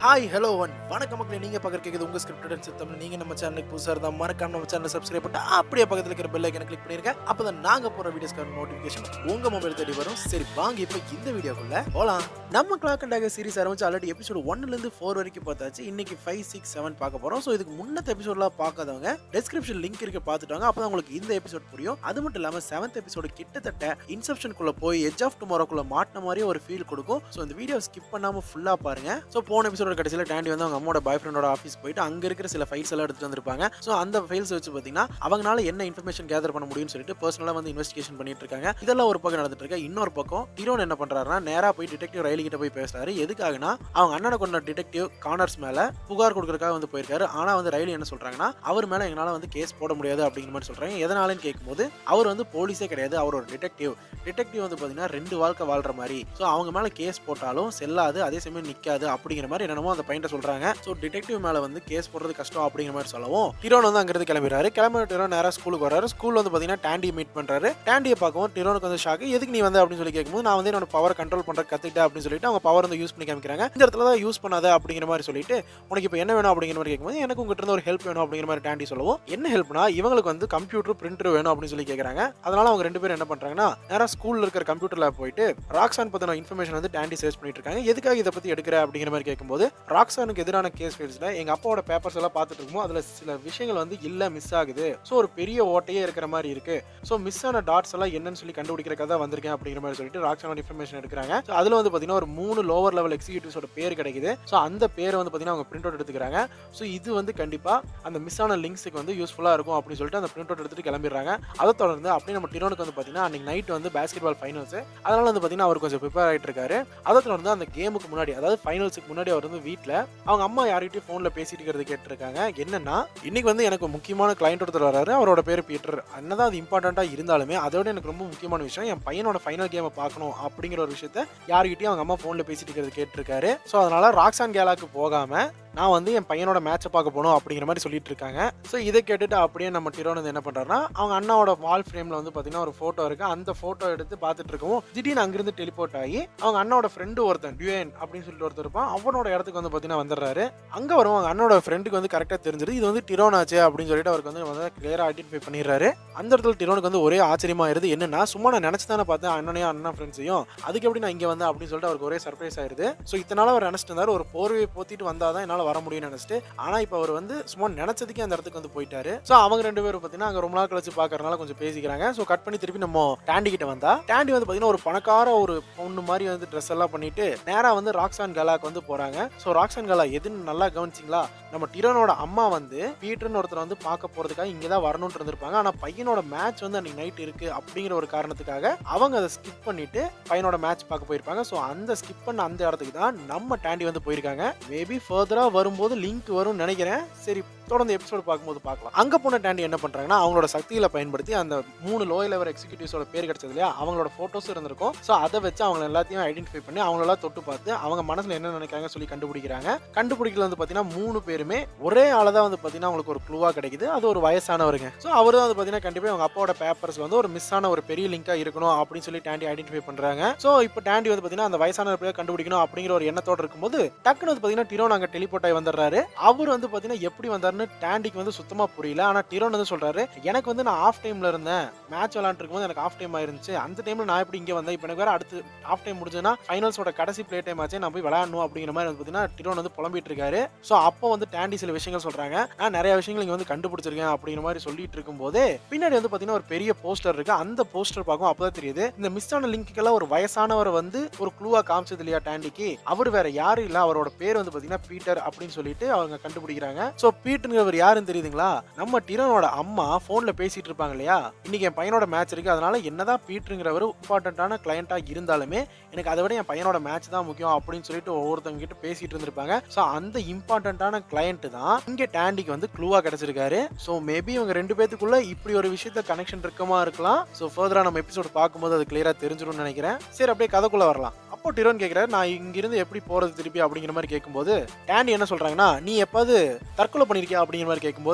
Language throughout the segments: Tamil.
ஹாய் ஹலோ ஒன் வணக்கம் மக்களே நீங்க பார்க்குற கேட்குது உங்க ஸ்கிரிப்டட் சித்தம் நீங்க நம்ம சேனலுக்கு புதுசாக இருந்தால் மறக்காம நம்ம சேனலை சப்ஸ்கிரைப் பண்ணிட்டு அப்படியே பக்கத்தில் இருக்கிற பெல் ஐக்கனை கிளிக் பண்ணிருங்க அப்பதான் நாங்க போற வீடியோஸ்க்கான நோட்டிஃபிகேஷன் உங்க மொபைல் தேடி வரும் சரி வாங்க இப்போ இந்த வீடியோக்குள்ள போலாம் நம்ம கிளாக் அண்ட் சீரிஸ் ஆரம்பிச்சு ஆல்ரெடி எபிசோட் ஒன்ல இருந்து ஃபோர் வரைக்கும் பார்த்தாச்சு இன்னைக்கு ஃபைவ் சிக்ஸ் செவன் பார்க்க போறோம் ஸோ இதுக்கு முன்னத்த எபிசோட்லாம் பார்க்காதவங்க டிஸ்கிரிப்ஷன் லிங்க் இருக்க பார்த்துட்டாங்க அப்பதான் உங்களுக்கு இந்த எபிசோட் புரியும் அது மட்டும் இல்லாம செவன்த் எபிசோடு கிட்டத்தட்ட இன்செப்ஷனுக்குள்ள போய் எஜ் ஆஃப் டுமாரோக்குள்ள மாட்டின மாதிரி ஒரு ஃபீல் கொடுக்கும் ஸோ இந்த வீடியோ ஸ்கிப் பண்ணாம ஃபுல்லா பாருங்க ஸோ போன எபிசோட கடைசியில் டாண்டி வந்து அவங்க அம்மோட பாய் ஃப்ரெண்டோட ஆஃபீஸ் போயிட்டு அங்க இருக்கிற சில ஃபைல்ஸ் எல்லாம் எடுத்துட்டு வந்திருப்பாங்க ஸோ அந்த ஃபைல்ஸ் வச்சு பார்த்தீங்கன்னா அவங்களால என்ன இன்ஃபர்மேஷன் கேதர் பண்ண முடியும்னு சொல்லிட்டு பர்சனலாக வந்து இன்வெஸ்டிகேஷன் பண்ணிட்டு இருக்காங்க இதெல்லாம் ஒரு பக்கம் நடந்துட்டு இருக்கு இன்னொரு பக்கம் டிரோன் என்ன பண்றாருன்னா நேரா போய் டிடெக்டிவ் ரயில் கிட்ட போய் பேசுறாரு எதுக்காகனா அவங்க அண்ணனை கொண்ட டிடெக்டிவ் கார்னர்ஸ் மேல புகார் கொடுக்கறதுக்காக வந்து போயிருக்காரு ஆனா வந்து ரயில் என்ன சொல்றாங்கன்னா அவர் மேல எங்களால வந்து கேஸ் போட முடியாது அப்படிங்கிற மாதிரி சொல்றாங்க எதனாலன்னு கேட்கும்போது அவர் வந்து போலீஸே கிடையாது அவர் ஒரு டிடெக்டிவ் டிடெக்டிவ் வந்து பாத்தீங்கன்னா ரெண்டு வாழ்க்கை வாழ்ற மாதிரி ஸோ அவங்க மேல கேஸ் போட்டாலும் செல்லாது அதே சமயம் நிக்காது அப்படிங்கிற மாதிரி என்னமோ அந்த பையன்ட்ட சொல்றாங்க ஸோ டிடெக்டிவ் மேல வந்து கேஸ் போடுறது கஷ்டம் அப்படிங்கிற மாதிரி சொல்லவும் டிரோன் வந்து அங்கிருந்து கிளம்பிடுறாரு கிளம்பி டிரோன் நேரா ஸ்கூலுக்கு வராரு ஸ்கூல்ல வந்து பாத்தீங்கன்னா டாண்டி மீட் பண்றாரு டாண்டியை பார்க்கவும் டிரோனுக்கு வந்து ஷாக்கு எதுக்கு நீ வந்து அப்படின்னு சொல்லி கேட்கும்போது நான் வந்து என்னோட பவர் கண்ட்ரோல் பண்ற கத்துக்கிட்டேன் அப்படின்னு சொல்லிட்டு அவங்க பவர் வந்து யூஸ் பண்ணி காமிக்கிறாங்க இந்த இடத்துல தான் யூஸ் பண்ணாத அப்படிங்கிற மாதிரி சொல்லிட்டு உனக்கு இப்போ என்ன வேணும் அப்படிங்கிற மாதிரி கேட்கும்போது எனக்கு உங்ககிட்ட இருந்து ஒரு ஹெல்ப் வேணும் அப்படிங்கிற மாதிரி டாண்டி சொல்லவும் என்ன ஹெல்ப்னா இவங்களுக்கு வந்து கம்ப்யூட்டர் பிரிண்டர் வேணும் அப்படின்னு சொல்லி கேட்குறாங்க அதனால அவங்க ரெண்டு பேரும் என்ன பண்றாங்கன்னா நேரா ஸ்கூல்ல இருக்கிற கம்ப்யூட்டர் லேப் போயிட்டு ராக்ஸான் பத்தின இன்ஃபர்மேஷன் வந்து டாண்டி சர்ச் பண்ணிட்டு இருக்காங்க எதுக்காக இதை பத்தி எடுக்கிற அப்படிங்கிற மாதிரி கேட்கும்போது ராக்ஸானுக்கு எதிரான கேஸ் ஃபைல்ஸ்ல எங்க அப்பாவோட பேப்பர்ஸ் எல்லாம் பார்த்துட்டு இருக்கும்போது அதுல சில விஷயங்கள் வந்து இல்ல மிஸ் ஆகுது ஸோ ஒரு பெரிய ஓட்டையே இருக்கிற மாதிரி இருக்கு ஸோ மிஸ் ஆன டாட்ஸ் எல்லாம் என்னன்னு சொல்லி கண்டுபிடிக்கிறக்காக தான் வந்திருக்கேன் அப்படிங்கிற மாதிரி சொல்லிட்டு ராக்ஸானோட இன்ஃபர்மேஷன் எடுக்கிறாங்க ஸோ அதுல வந்து பாத்தீங்கன்னா ஒரு மூணு லோவர் லெவல் எக்ஸிக்யூட்டிவ்ஸோட பேர் கிடைக்குது ஸோ அந்த பேரை வந்து பாத்தீங்கன்னா அவங்க பிரிண்ட் அவுட் எடுத்துக்கிறாங்க ஸோ இது வந்து கண்டிப்பா அந்த மிஸ் ஆன லிங்க்ஸுக்கு வந்து யூஸ்ஃபுல்லா இருக்கும் அப்படின்னு சொல்லிட்டு அந்த பிரிண்ட் அவுட் எடுத்துட்டு கிளம்பிடுறாங்க அதை தொடர்ந்து அப்படியே நம்ம டிரோனுக்கு வந்து பாத்தீங்கன்னா அன்னைக்கு நைட் வந்து பேஸ்கெட் பால் ஃபைனல்ஸ் அதனால வந்து பாத்தீங்கன்னா அவர் கொஞ்சம் ப்ரிப்பேர் ஆயிட்டு இருக்காரு அதை தொடர்ந்து அந்த கேமுக்கு முன்னாடி அதாவது ஃபைனல்ஸுக்கு முன்னாடி அவர் வந்து வீட்டில் அவங்க அம்மா யார்கிட்டயும் ஃபோனில் பேசிட்டு இருக்கிறது கேட்டிருக்காங்க என்னன்னா இன்னைக்கு வந்து எனக்கு முக்கியமான கிளைண்ட் ஒருத்தர் வராரு அவரோட பேர் பீட்டர் என்னதான் அது இம்பார்ட்டண்ட்டாக இருந்தாலுமே அதோட எனக்கு ரொம்ப முக்கியமான விஷயம் என் பையனோட ஃபைனல் கேமை பார்க்கணும் அப்படிங்கிற ஒரு விஷயத்த யார்கிட்டயும் அவங்க அம்மா ஃபோனில் பேசிட்டு இருக்கிறது கேட்டிருக்காரு ஸோ அதனால ராக்ஸான் கேலாக்கு போகாம நான் வந்து என் பையனோட மேட்சை பார்க்க போகணும் அப்படிங்கிற மாதிரி சொல்லிட்டு இருக்காங்க ஸோ இதை கேட்டுட்டு அப்படியே நம்ம டிரோன் வந்து என்ன பண்ணுறாருன்னா அவங்க அண்ணாவோட வால் ஃப்ரேமில் வந்து பார்த்தீங்கன்னா ஒரு ஃபோட்டோ இருக்கு அந்த ஃபோட்டோ எடுத்து பார்த்துட்டு இருக்கவும் திடீர்னு அங்கிருந்து டெலிபோர்ட் ஆகி அவங்க அண்ணாவோட ஃப்ரெண்டு ஒருத்தன் டியூன் அப்படின்னு சொல்லிட்டு ஒருத்தர் இருப்பான் அவனோட இடத்துக்கு வந்து பார்த்தீங்கன்னா வந்துடுறாரு அங்கே வரும் அவங்க அண்ணோட ஃப்ரெண்டுக்கு வந்து கரெக்டாக தெரிஞ்சிருது இது வந்து டிரோன் ஆச்சு அப்படின்னு சொல்லிட்டு அவருக்கு வந்து வந்து கிளியராக ஐடென்டிஃபை பண்ணிடுறாரு அந்த இடத்துல டிரோனுக்கு வந்து ஒரே ஆச்சரியமா இருது என்னன்னா சும்மா நான் நினச்சி தானே பார்த்தேன் அண்ணனையும் அண்ணா ஃப்ரெண்ட்ஸையும் அதுக்கு எப்படி நான் இங்கே வந்தேன் அப்படின்னு சொல்லிட்டு அவருக்கு ஒரே சர்ப்ரைஸ் ஆயிருது ஸோ இத்தனால அவர் நினச்சிட்டு இருந்தாரு ஒரு போர்வையை போத்திட்டு வந்தால் தான் என்னால் வர முடியும்னு நினச்சிட்டு ஆனால் இப்போ அவர் வந்து சும்மா நினச்சதுக்கே அந்த இடத்துக்கு வந்து போயிட்டாரு ஸோ அவங்க ரெண்டு பேரும் பார்த்தீங்கன்னா அங்கே ரொம்ப நாள் கழிச்சு பார்க்கறதுனால கொஞ்சம் பேசிக்கிறாங்க ஸோ கட் பண்ணி திருப்பி நம்ம டாண்டி கிட்ட வந்தா டாண்டி வந்து பார்த்தீங்கன்னா ஒரு பணக்கார ஒரு பொண்ணு மாதிரி வந்து ட்ரெஸ் எல்லாம் பண்ணிட்டு நேராக வந்து ராக்ஸான் கலாக்கு வந்து போறாங்க ஸோ ராக்ஸான் கலா எதுன்னு நல்லா கவனிச்சிங்களா நம்ம டிரோனோட அம்மா வந்து பீட்டர்னு ஒருத்தர் வந்து பார்க்க போறதுக்காக இங்கே தான் வரணும்னு இருந்திருப்பாங்க ஆனால் பையனோட மேட்ச் வந்து அன்னைக்கு நைட் இருக்கு அப்படிங்கிற ஒரு காரணத்துக்காக அவங்க அதை ஸ்கிப் பண்ணிட்டு பையனோட மேட்ச் பார்க்க போயிருப்பாங்க ஸோ அந்த ஸ்கிப் பண்ண அந்த இடத்துக்கு தான் நம்ம டாண்டி வந்து போயிருக்காங்க மேபி ஃபர்தரா வரும்போது லிங்க் வரும்னு நினைக்கிறேன் சரி தொடர்ந்து எபிசோடு பார்க்கும்போது பார்க்கலாம் அங்க போன டாண்டி என்ன பண்றாங்கன்னா அவங்களோட சக்தியில பயன்படுத்தி அந்த மூணு லோ லெவல் எக்ஸிக்யூட்டிவ்ஸோட பேர் கிடைச்சது இல்லையா அவங்களோட போட்டோஸ் இருந்திருக்கும் ஸோ அதை வச்சு அவங்க எல்லாத்தையும் ஐடென்டிஃபை பண்ணி அவங்களெல்லாம் தொட்டு பார்த்து அவங்க மனசுல என்ன நினைக்கிறாங்க சொல்லி கண்டுபிடிக்கிறாங்க கண்டுபிடிக்கல வந்து பார்த்தீங்கன்னா மூணு பேருமே ஒரே ஆளை தான் வந்து பார்த்தீங்கன்னா அவங்களுக்கு ஒரு க்ளூவா கிடைக்குது அது ஒரு வயசானவருங்க ஸோ அவர் தான் வந்து பார்த்தீங்கன்னா கண்டிப்பாக அவங்க அப்பாவோட பேப்பர்ஸ்ல வந்து ஒரு மிஸ் ஆன ஒரு பெரிய லிங்கா இருக்கணும் அப்படின்னு சொல்லி டாண்டி ஐடென்டிஃபை பண்றாங்க ஸோ இப்போ டாண்டி வந்து பார்த்தீங்கன்னா அந்த வயசான பேரை கண்டுபிடிக்கணும் அப்படிங்கிற ஒரு எண்ணத்தோட இருக்கும்போது டக்குனு வந்து பார்த்தீங்கன்னா டிரோன் அங்கே டெலிபோர்ட் ஆகி வந்துடுறாரு அவர் வந்து பார்த்தீங்கன்னா எப்படி வந்தாருன்னு டாண்டிக்கு வந்து சுத்தமா புரியல ஆனா டிரோன் வந்து சொல்றாரு எனக்கு வந்து நான் ஆஃப் டைம்ல இருந்தேன் மேட்ச் விளாண்டு இருக்கும்போது எனக்கு ஆஃப் டைம் ஆயிருந்துச்சு அந்த டைம்ல நான் எப்படி இங்க வந்தேன் இப்போ எனக்கு வேற அடுத்து ஆஃப் டைம் முடிஞ்சதுன்னா ஃபைனல்ஸோட கடைசி பிளே டைம் ஆச்சு நான் போய் விளையாடணும் அப்படிங்கிற மாதிரி வந்து பார்த்தீங்கன்னா டிரோன் வந்து புலம்பிட்டு இருக்காரு ஸோ அப்போ வந்து டாண்டி சில விஷயங்கள் சொல்றாங்க நான் நிறைய விஷயங்கள் இங்க வந்து கண்டுபிடிச்சிருக்கேன் அப்படிங்கிற மாதிரி சொல்லிட்டு இருக்கும்போது பின்னாடி வந்து பார்த்தீங்கன்னா ஒரு பெரிய போஸ்டர் இருக்கு அந்த போஸ்டர் பார்க்கும் அப்பதான் தெரியுது இந்த மிஸ் ஆன லிங்க்குக்கெல்லாம் ஒரு வயசானவர் வந்து ஒரு க்ளூவா காமிச்சது இல்லையா டாண்டிக்கு அவர் வேற யாரும் இல்ல அவரோட பேர் வந்து பார்த்தீங்கன்னா பீட்டர் அப்படின்னு சொல்லிட்டு அவங்க கண்டுபிடிக்கிறாங்க ஸோ பீட்டுங்கிறவர் யாருன்னு தெரியுதுங்களா நம்ம டிரனோட அம்மா போன்ல பேசிட்டு இருப்பாங்க இல்லையா இன்னைக்கு என் பையனோட மேட்ச் இருக்கு அதனால என்னதான் பீட்டுங்கிறவர் இம்பார்ட்டன்டான கிளையண்டா இருந்தாலுமே எனக்கு அதை விட என் பையனோட மேட்ச் தான் முக்கியம் அப்படின்னு சொல்லிட்டு ஒவ்வொருத்தவங்க கிட்ட பேசிட்டு இருந்திருப்பாங்க ஸோ அந்த இம்பார்ட்டன்டான கிளையண்ட் தான் இங்க டாண்டிக்கு வந்து க்ளூவா கிடைச்சிருக்காரு ஸோ மேபி இவங்க ரெண்டு பேத்துக்குள்ள இப்படி ஒரு விஷயத்த கனெக்ஷன் இருக்கமா இருக்கலாம் ஸோ ஃபர்தரா நம்ம எபிசோட் பார்க்கும்போது அது கிளியரா தெரிஞ்சிடும்னு நினைக்கிறேன் சரி அப்படியே கதைக்குள்ள வரலாம் அப்போ டிரோன் கேட்கிறாரு நான் இங்கிருந்து எப்படி போறது திருப்பி அப்படிங்கிற மாதிரி கேட்கும்போது டாண்டி என்ன சொல்றாங்கன்னா நீ எப்பாவது தற்கொலை பண்ணிருக்கியா அப்படிங்கிற மாதிரி கேட்கும்போது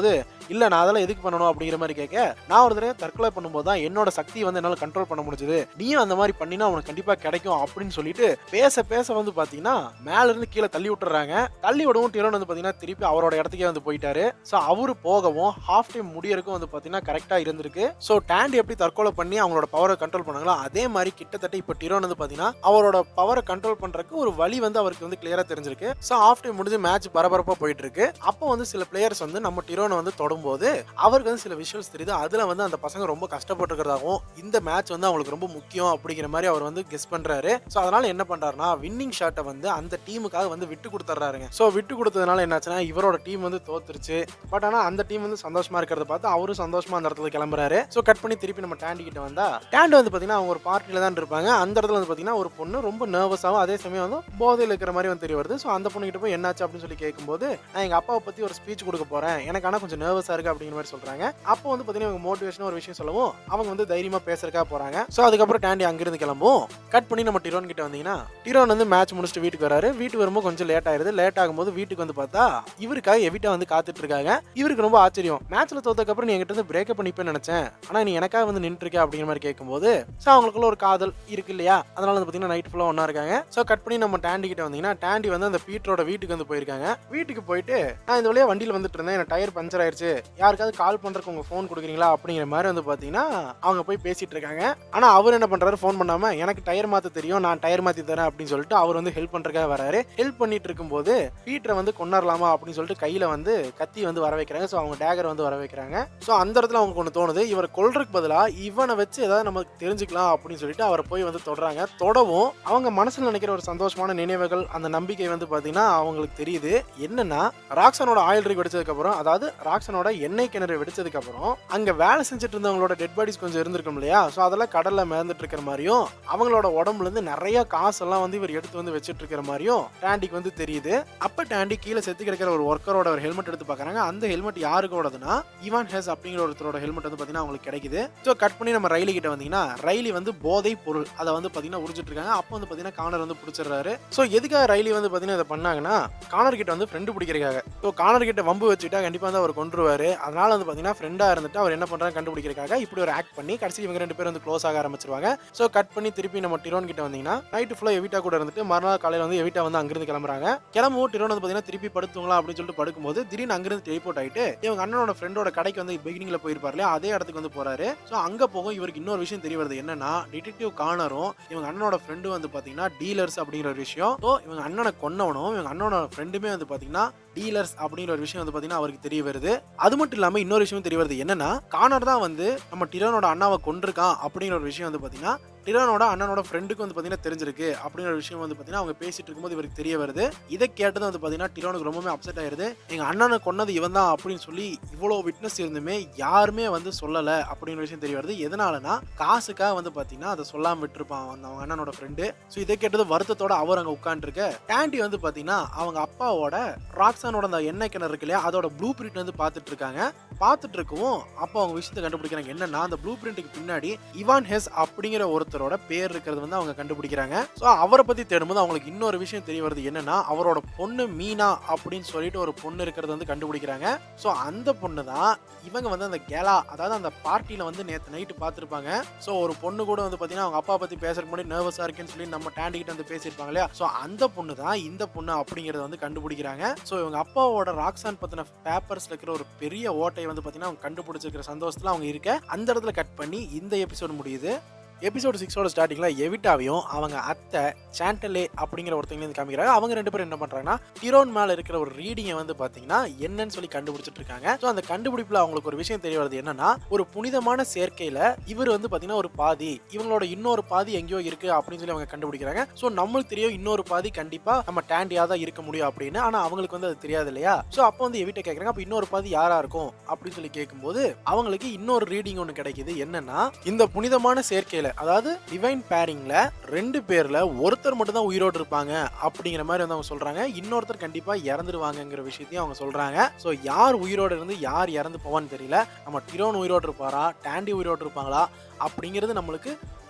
இல்ல நான் அதெல்லாம் எதுக்கு பண்ணணும் அப்படிங்கிற மாதிரி கேட்க நான் ஒரு தடவை தற்கொலை பண்ணும்போது தான் என்னோட சக்தி வந்து என்னால கண்ட்ரோல் பண்ண முடிஞ்சது நீயும் அந்த மாதிரி பண்ணினா உனக்கு கண்டிப்பா கிடைக்கும் அப்படின்னு சொல்லிட்டு பேச பேச வந்து பாத்தீங்கன்னா மேல இருந்து கீழே தள்ளி விட்டுறாங்க தள்ளி விடவும் டிரோன் வந்து பாத்தீங்கன்னா திருப்பி அவரோட இடத்துக்கே வந்து போயிட்டாரு சோ அவரு போகவும் ஹாஃப் டைம் முடியறதுக்கும் வந்து பாத்தீங்கன்னா கரெக்டா இருந்திருக்கு சோ டாண்டி எப்படி தற்கொலை பண்ணி அவங்களோட பவரை கண்ட்ரோல் பண்ணாங்களோ அதே மாதிரி கிட்டத்தட்ட இப்போ டிரோன் வந்து பாத்தீங்கன்னா அவரோட பவரை கண்ட்ரோல் பண்றதுக்கு ஒரு வழி வந்து அவருக்கு வந்து கிளியரா தெரிஞ்சிருக்கு சோ ஆஃப் டைம் முடிஞ்சு மேட்ச் பரபரப்பா போயிட்டு இருக்கு அப்போ வந்து சில பிளேயர்ஸ் வந்து நம்ம டிரோனை வந்து தொடும்போது அவருக்கு வந்து சில விஷுவல்ஸ் தெரியுது அதுல வந்து அந்த பசங்க ரொம்ப கஷ்டப்பட்டுருக்கிறதாகவும் இந்த மேட்ச் வந்து அவங்களுக்கு ரொம்ப முக்கியம் அப்படிங்கிற மாதிரி அவர் வந்து கெஸ் பண்றாரு சோ அதனால என்ன பண்றாருன்னா வின்னிங் ஷாட்டை வந்து அந்த டீமுக்காக வந்து விட்டு கொடுத்துட்றாருங்க சோ விட்டு கொடுத்ததுனால என்னாச்சுன்னா இவரோட டீம் வந்து தோத்துருச்சு பட் ஆனா அந்த டீம் வந்து சந்தோஷமா இருக்கிறத பார்த்து அவரும் சந்தோஷமா அந்த இடத்துல கிளம்புறாரு சோ கட் பண்ணி திருப்பி நம்ம டேண்டி கிட்ட வந்தா டேண்ட் வந்து பாத்தீங்கன்னா அவங்க ஒரு பார்ட்டில தான் இருப்பாங்க அந்த இடத்துல வந்து பாத்தீங்கன்னா ஒரு பொண்ணு ரொம்ப நர்வஸாகவும் அதே சமயம் வந்து போதையில் இருக்கிற மாதிரி வந்து தெரிய வருது ஸோ அந்த பொண்ணு கிட்ட போய் என்னாச்சு அப்படின்னு சொல்லி கேட்கும்போது நான் எங்க அப்பாவை பத்தி ஒரு ஸ்பீச் கொடுக்க போறேன் எனக்கு ஆனா கொஞ்சம் நர்வஸா இருக்கு அப்படிங்கிற மாதிரி சொல்றாங்க அப்போ வந்து பாத்தீங்கன்னா இவங்க மோட்டிவேஷன் ஒரு விஷயம் சொல்லவும் அவங்க வந்து தைரியமா பேசுறதுக்காக போறாங்க ஸோ அதுக்கப்புறம் டேண்டி அங்கிருந்து கிளம்பும் கட் பண்ணி நம்ம டிரோன் கிட்ட வந்தீங்கன்னா டிரோன் வந்து மேட்ச் முடிச்சுட்டு வீட்டுக்கு வராரு வீட்டுக்கு வரும்போது கொஞ்சம் லேட் ஆயிருது லேட் ஆகும்போது வீட்டுக்கு வந்து பார்த்தா இவருக்காக எவிட்டா வந்து காத்துட்டு இருக்காங்க இவருக்கு ரொம்ப ஆச்சரியம் மேட்ச்ல தோத்ததுக்கு அப்புறம் நீ என்கிட்ட இருந்து பிரேக்கப் பண்ணிப்பேன்னு நினைச்சேன் ஆனா நீ எனக்காக வந்து நின்று இருக்க அப்படிங்கிற மாதிரி கேட்கும்போது ஸோ அவங்களுக்குள்ள ஒரு காதல் இருக்கு இல்லையா அதனால வந்து பார்த்தீங்கன்னா நைட் ஃபுல்லாக ஒன்றா இருக்காங்க ஸோ கட் பண்ணி நம்ம டாண்டி கிட்ட வந்தீங்கன்னா டாண்டி வந்து அந்த பீட்டரோட வீட்டுக்கு வந்து போயிருக்காங்க வீட்டுக்கு போயிட்டு நான் இந்த வழியா வண்டியில் வந்துட்டு இருந்தேன் எனக்கு டயர் பஞ்சர் ஆயிருச்சு யாருக்காவது கால் பண்றதுக்கு உங்க ஃபோன் கொடுக்குறீங்களா அப்படிங்கிற மாதிரி வந்து பார்த்தீங்கன்னா அவங்க போய் பேசிட்டு இருக்காங்க ஆனா அவர் என்ன பண்றாரு ஃபோன் பண்ணாம எனக்கு டயர் மாத்த தெரியும் நான் டயர் மாத்தி தரேன் அப்படின்னு சொல்லிட்டு அவர் வந்து ஹெல்ப் பண்றதுக்காக வராரு ஹெல்ப் பண்ணிட்டு இருக்கும்போது பீட்டரை வந்து கொண்டாடலாமா அப்படின்னு சொல்லிட்டு கையில வந்து கத்தி வந்து வர வைக்கிறாங்க ஸோ அவங்க டேகர் வந்து வர வைக்கிறாங்க ஸோ அந்த இடத்துல அவங்க ஒன்று தோணுது இவரை கொல்றதுக்கு பதிலா இவனை வச்சு ஏதாவது நமக்கு தெரிஞ்சுக்கலாம் அப்படின்னு சொல்லிட்டு அவரை போய் வந்து தொடறாங்க தொடவும் அவங்க மனசுல நினைக்கிற ஒரு சந்தோஷமான நினைவுகள் அந்த நம்பிக்கை வந்து பாத்தீங்கன்னா அவங்களுக்கு தெரியுது என்னன்னா ராக்சனோட ஆயில் ரிக் வெடிச்சதுக்கு அப்புறம் அதாவது ராக்சனோட எண்ணெய் கிணறு வெடிச்சதுக்கு அப்புறம் அங்க வேலை செஞ்சுட்டு இருந்தவங்களோட டெட் பாடிஸ் கொஞ்சம் இருந்திருக்கும் இல்லையா ஸோ அதெல்லாம் கடல்ல மிதந்துட்டு இருக்கிற மாதிரியும் அவங்களோட உடம்புல இருந்து நிறைய காசெல்லாம் வந்து இவர் எடுத்து வந்து வச்சிட்டு இருக்கிற மாதிரியும் டாண்டிக்கு வந்து தெரியுது அப்ப டாண்டி கீழே செத்து கிடக்கிற ஒரு ஒர்க்கரோட ஒரு ஹெல்மெட் எடுத்து பார்க்கறாங்க அந்த ஹெல்மெட் யாருக்கோடதுன்னா இவான் ஹேஸ் அப்படிங்கிற ஒருத்தரோட ஹெல்மெட் வந்து பாத்தீங்கன்னா அவங்களுக்கு கிடைக்குது ஸோ கட் பண்ணி நம்ம ரயிலி கிட்ட வந்தீங்கன்னா ரயிலி வந்து போதை பொருள் அதை வந்து பாத்தீங்கன்னா உரிச்சிட்டு இருக்காங்க அப்போ வந்து பாத்தீங்கன்னா கானர் வந்து பிடிச்சிடுறாரு ஸோ எதுக்காக ரயிலி வந்து பாத்தீங்கன்னா இதை பண்ணாங்கன்னா கானர் கிட்ட வந்து ஃப்ரெண்டு பிடிக்கிறதுக்காக ஸோ கானர் கிட்ட வம்பு வச்சுட்டா கண்டிப்பா வந்து அவர் கொண்டுருவாரு அதனால வந்து பாத்தீங்கன்னா ஃப்ரெண்டா இருந்துட்டு அவர் என்ன பண்றாரு கண்டுபிடிக்கிறதுக்காக இப்படி ஒரு ஆக்ட் பண்ணி கடைசி இவங்க ரெண்டு பேரும் வந்து க்ளோஸ் ஆக ஆரம்பிச்சிருவாங்க ஸோ கட் பண்ணி திருப்பி நம்ம டிரோன் கிட்ட வந்தீங்கன்னா நைட்டு ஃபுல்லாக எவிட்டா கூட இருந்துட்டு மறுநாள் காலையில் வந்து எவிட்டா வந்து அங்கிருந்து கிளம்புறாங்க கிளம்பவும் டிரோன் வந்து பார்த்தீங்கன்னா திருப்பி படுத்துங்களா அப்படின்னு சொல்லிட்டு படுக்கும்போது திடீர்னு அங்கிருந்து டெலிபோர்ட் ஆயிட்டு இவங்க அண்ணனோட ஃப்ரெண்டோட கடைக்கு வந்து பிகினிங்ல போயிருப்பாரு இல்லையா அதே இடத்துக்கு வந்து போறாரு ஸோ அங்க போகும் இவருக்கு இன்னொரு விஷயம் தெரிய வருது என்னன்னா டிடெக்டிவ் காணரும் இவங்க அண்ணனோட ஃப்ரெண்டு வந்து பாத்தீங்கன்னா டீலர்ஸ் அப்படிங்கிற ஒரு விஷயம் ஸோ இவங்க அண்ணனை கொன்னவனும் இவங்க அண்ணனோட ஃப்ரெண்டுமே வந்து பாத்தீங்கன்னா டீலர்ஸ் அப்படிங்கிற ஒரு விஷயம் வந்து பாத்தீங்கன்னா அவருக்கு தெரிய வருது அது மட்டும் இல்லாம இன்னொரு விஷயம் தெரிய வருது என்னன்னா கானர் தான் வந்து நம்ம டிரோனோட அண்ணாவை கொண்டிருக்கான் அப்படிங்கிற ஒரு விஷயம் வந்து பாத்தீங்கன்னா டிரோனோட அண்ணனோட ஃப்ரெண்டுக்கு வந்து பாத்தீங்கன்னா தெரிஞ்சிருக்கு அப்படிங்கிற ஒரு விஷயம் வந்து பாத்தீங்கன்னா அவங்க பேசிட்டு இருக்கும்போது இவருக்கு தெரிய வருது இதை கேட்டது வந்து பாத்தீங்கன்னா டிரோனுக்கு ரொம்பவே அப்செட் ஆயிருது எங்க அண்ணனை கொன்னது இவன் தான் அப்படின்னு சொல்லி இவ்வளவு விட்னஸ் இருந்துமே யாருமே வந்து சொல்லல அப்படிங்கிற விஷயம் தெரிய வருது எதனாலனா காசுக்காக வந்து பாத்தீங்கன்னா அதை சொல்லாம விட்டுருப்பான் அந்த அவங்க அண்ணனோட ஃப்ரெண்டு ஸோ இதை கேட்டது வருத்தத்தோட அவர் அங்க உட்காந்துருக்க டாண்டி வந்து பாத்தீங்கன்னா அவங்க அப்பாவோட ராக்ஸானோட அந்த எண்ணெய் கிணறு இருக்கு இல்லையா அதோட ப்ளூ பிரிண்ட் வந்து பார்த்துட்டு இருக்காங்க பார்த்துட்டு இருக்கவும் அப்போ அவங்க விஷயத்தை கண்டுபிடிக்கிறாங்க என்னன்னா அந்த ப்ளூ பிரிண்ட்டுக்கு பின்னாடி இவான் ஹெஸ் அப்படிங்கிற ஒருத்தரோட பேர் இருக்கிறது வந்து அவங்க கண்டுபிடிக்கிறாங்க ஸோ அவரை பத்தி தேடும்போது அவங்களுக்கு இன்னொரு விஷயம் தெரிய வருது என்னன்னா அவரோட பொண்ணு மீனா அப்படின்னு சொல்லிட்டு ஒரு பொண்ணு இருக்கிறது வந்து கண்டுபிடிக்கிறாங்க ஸோ அந்த பொண்ணு தான் இவங்க வந்து அந்த கேலா அதாவது அந்த பார்ட்டியில வந்து நேற்று நைட்டு பார்த்துருப்பாங்க ஸோ ஒரு பொண்ணு கூட வந்து பார்த்தீங்கன்னா அவங்க அப்பா பத்தி பேசுறதுக்கு முன்னாடி நர்வஸா இருக்கேன்னு சொல்லி நம்ம டாண்டிக்கிட்ட வந்து பேசியிருப்பாங்க இல்லையா ஸோ அந்த பொண்ணு தான் இந்த பொண்ணு அப்படிங்கறத வந்து கண்டுபிடிக்கிறாங்க ஸோ இவங்க அப்பாவோட ராக்ஸான் பத்தின பேப்பர்ஸ்ல இருக்கிற ஒரு பெரிய ஓட்டையை வந்து பார்த்தீங்கன்னா அவங்க கண்டுபிடிச்சிருக்கிற சந்தோஷத்துல அவங்க இருக்க அந்த இடத்துல கட் பண்ணி இந்த எபிசோடு முடியுது எபிசோடு சிக்ஸோட ஸ்டார்டிங்கில் எவிட்டாவையும் அவங்க அத்தை சாண்டலே அப்படிங்கிற ஒருத்தங்க வந்து காமிக்கிறாங்க அவங்க ரெண்டு பேரும் என்ன பண்ணுறாங்கன்னா டிரோன் மேலே இருக்கிற ஒரு ரீடிங்கை வந்து பார்த்தீங்கன்னா என்னன்னு சொல்லி கண்டுபிடிச்சிட்டு இருக்காங்க ஸோ அந்த கண்டுபிடிப்பில் அவங்களுக்கு ஒரு விஷயம் தெரிய வருது என்னன்னா ஒரு புனிதமான சேர்க்கையில் இவர் வந்து பார்த்தீங்கன்னா ஒரு பாதி இவங்களோட இன்னொரு பாதி எங்கேயோ இருக்கு அப்படின்னு சொல்லி அவங்க கண்டுபிடிக்கிறாங்க ஸோ நம்மளுக்கு தெரியும் இன்னொரு பாதி கண்டிப்பாக நம்ம டேண்டியாக தான் இருக்க முடியும் அப்படின்னு ஆனால் அவங்களுக்கு வந்து அது தெரியாது இல்லையா ஸோ அப்போ வந்து எவிட்ட கேட்குறாங்க அப்போ இன்னொரு பாதி யாரா இருக்கும் அப்படின்னு சொல்லி கேட்கும்போது அவங்களுக்கு இன்னொரு ரீடிங் ஒன்று கிடைக்குது என்னன்னா இந்த புனிதமான சேர்க்கையில அதாவது டிவைன் பேரிங்ல ரெண்டு பேர்ல ஒருத்தர் மட்டும் தான் உயிரோடு இருப்பாங்க அப்படிங்கிற மாதிரி வந்து அவங்க சொல்றாங்க இன்னொருத்தர் கண்டிப்பா இறந்துருவாங்கங்கிற விஷயத்தையும் அவங்க சொல்றாங்க ஸோ யார் உயிரோடு இருந்து யார் இறந்து போவான்னு தெரியல நம்ம டிரோன் உயிரோடு இருப்பாரா டாண்டி உயிரோடு இருப்பாங்களா அப்படிங்கிறது நம்மளுக்கு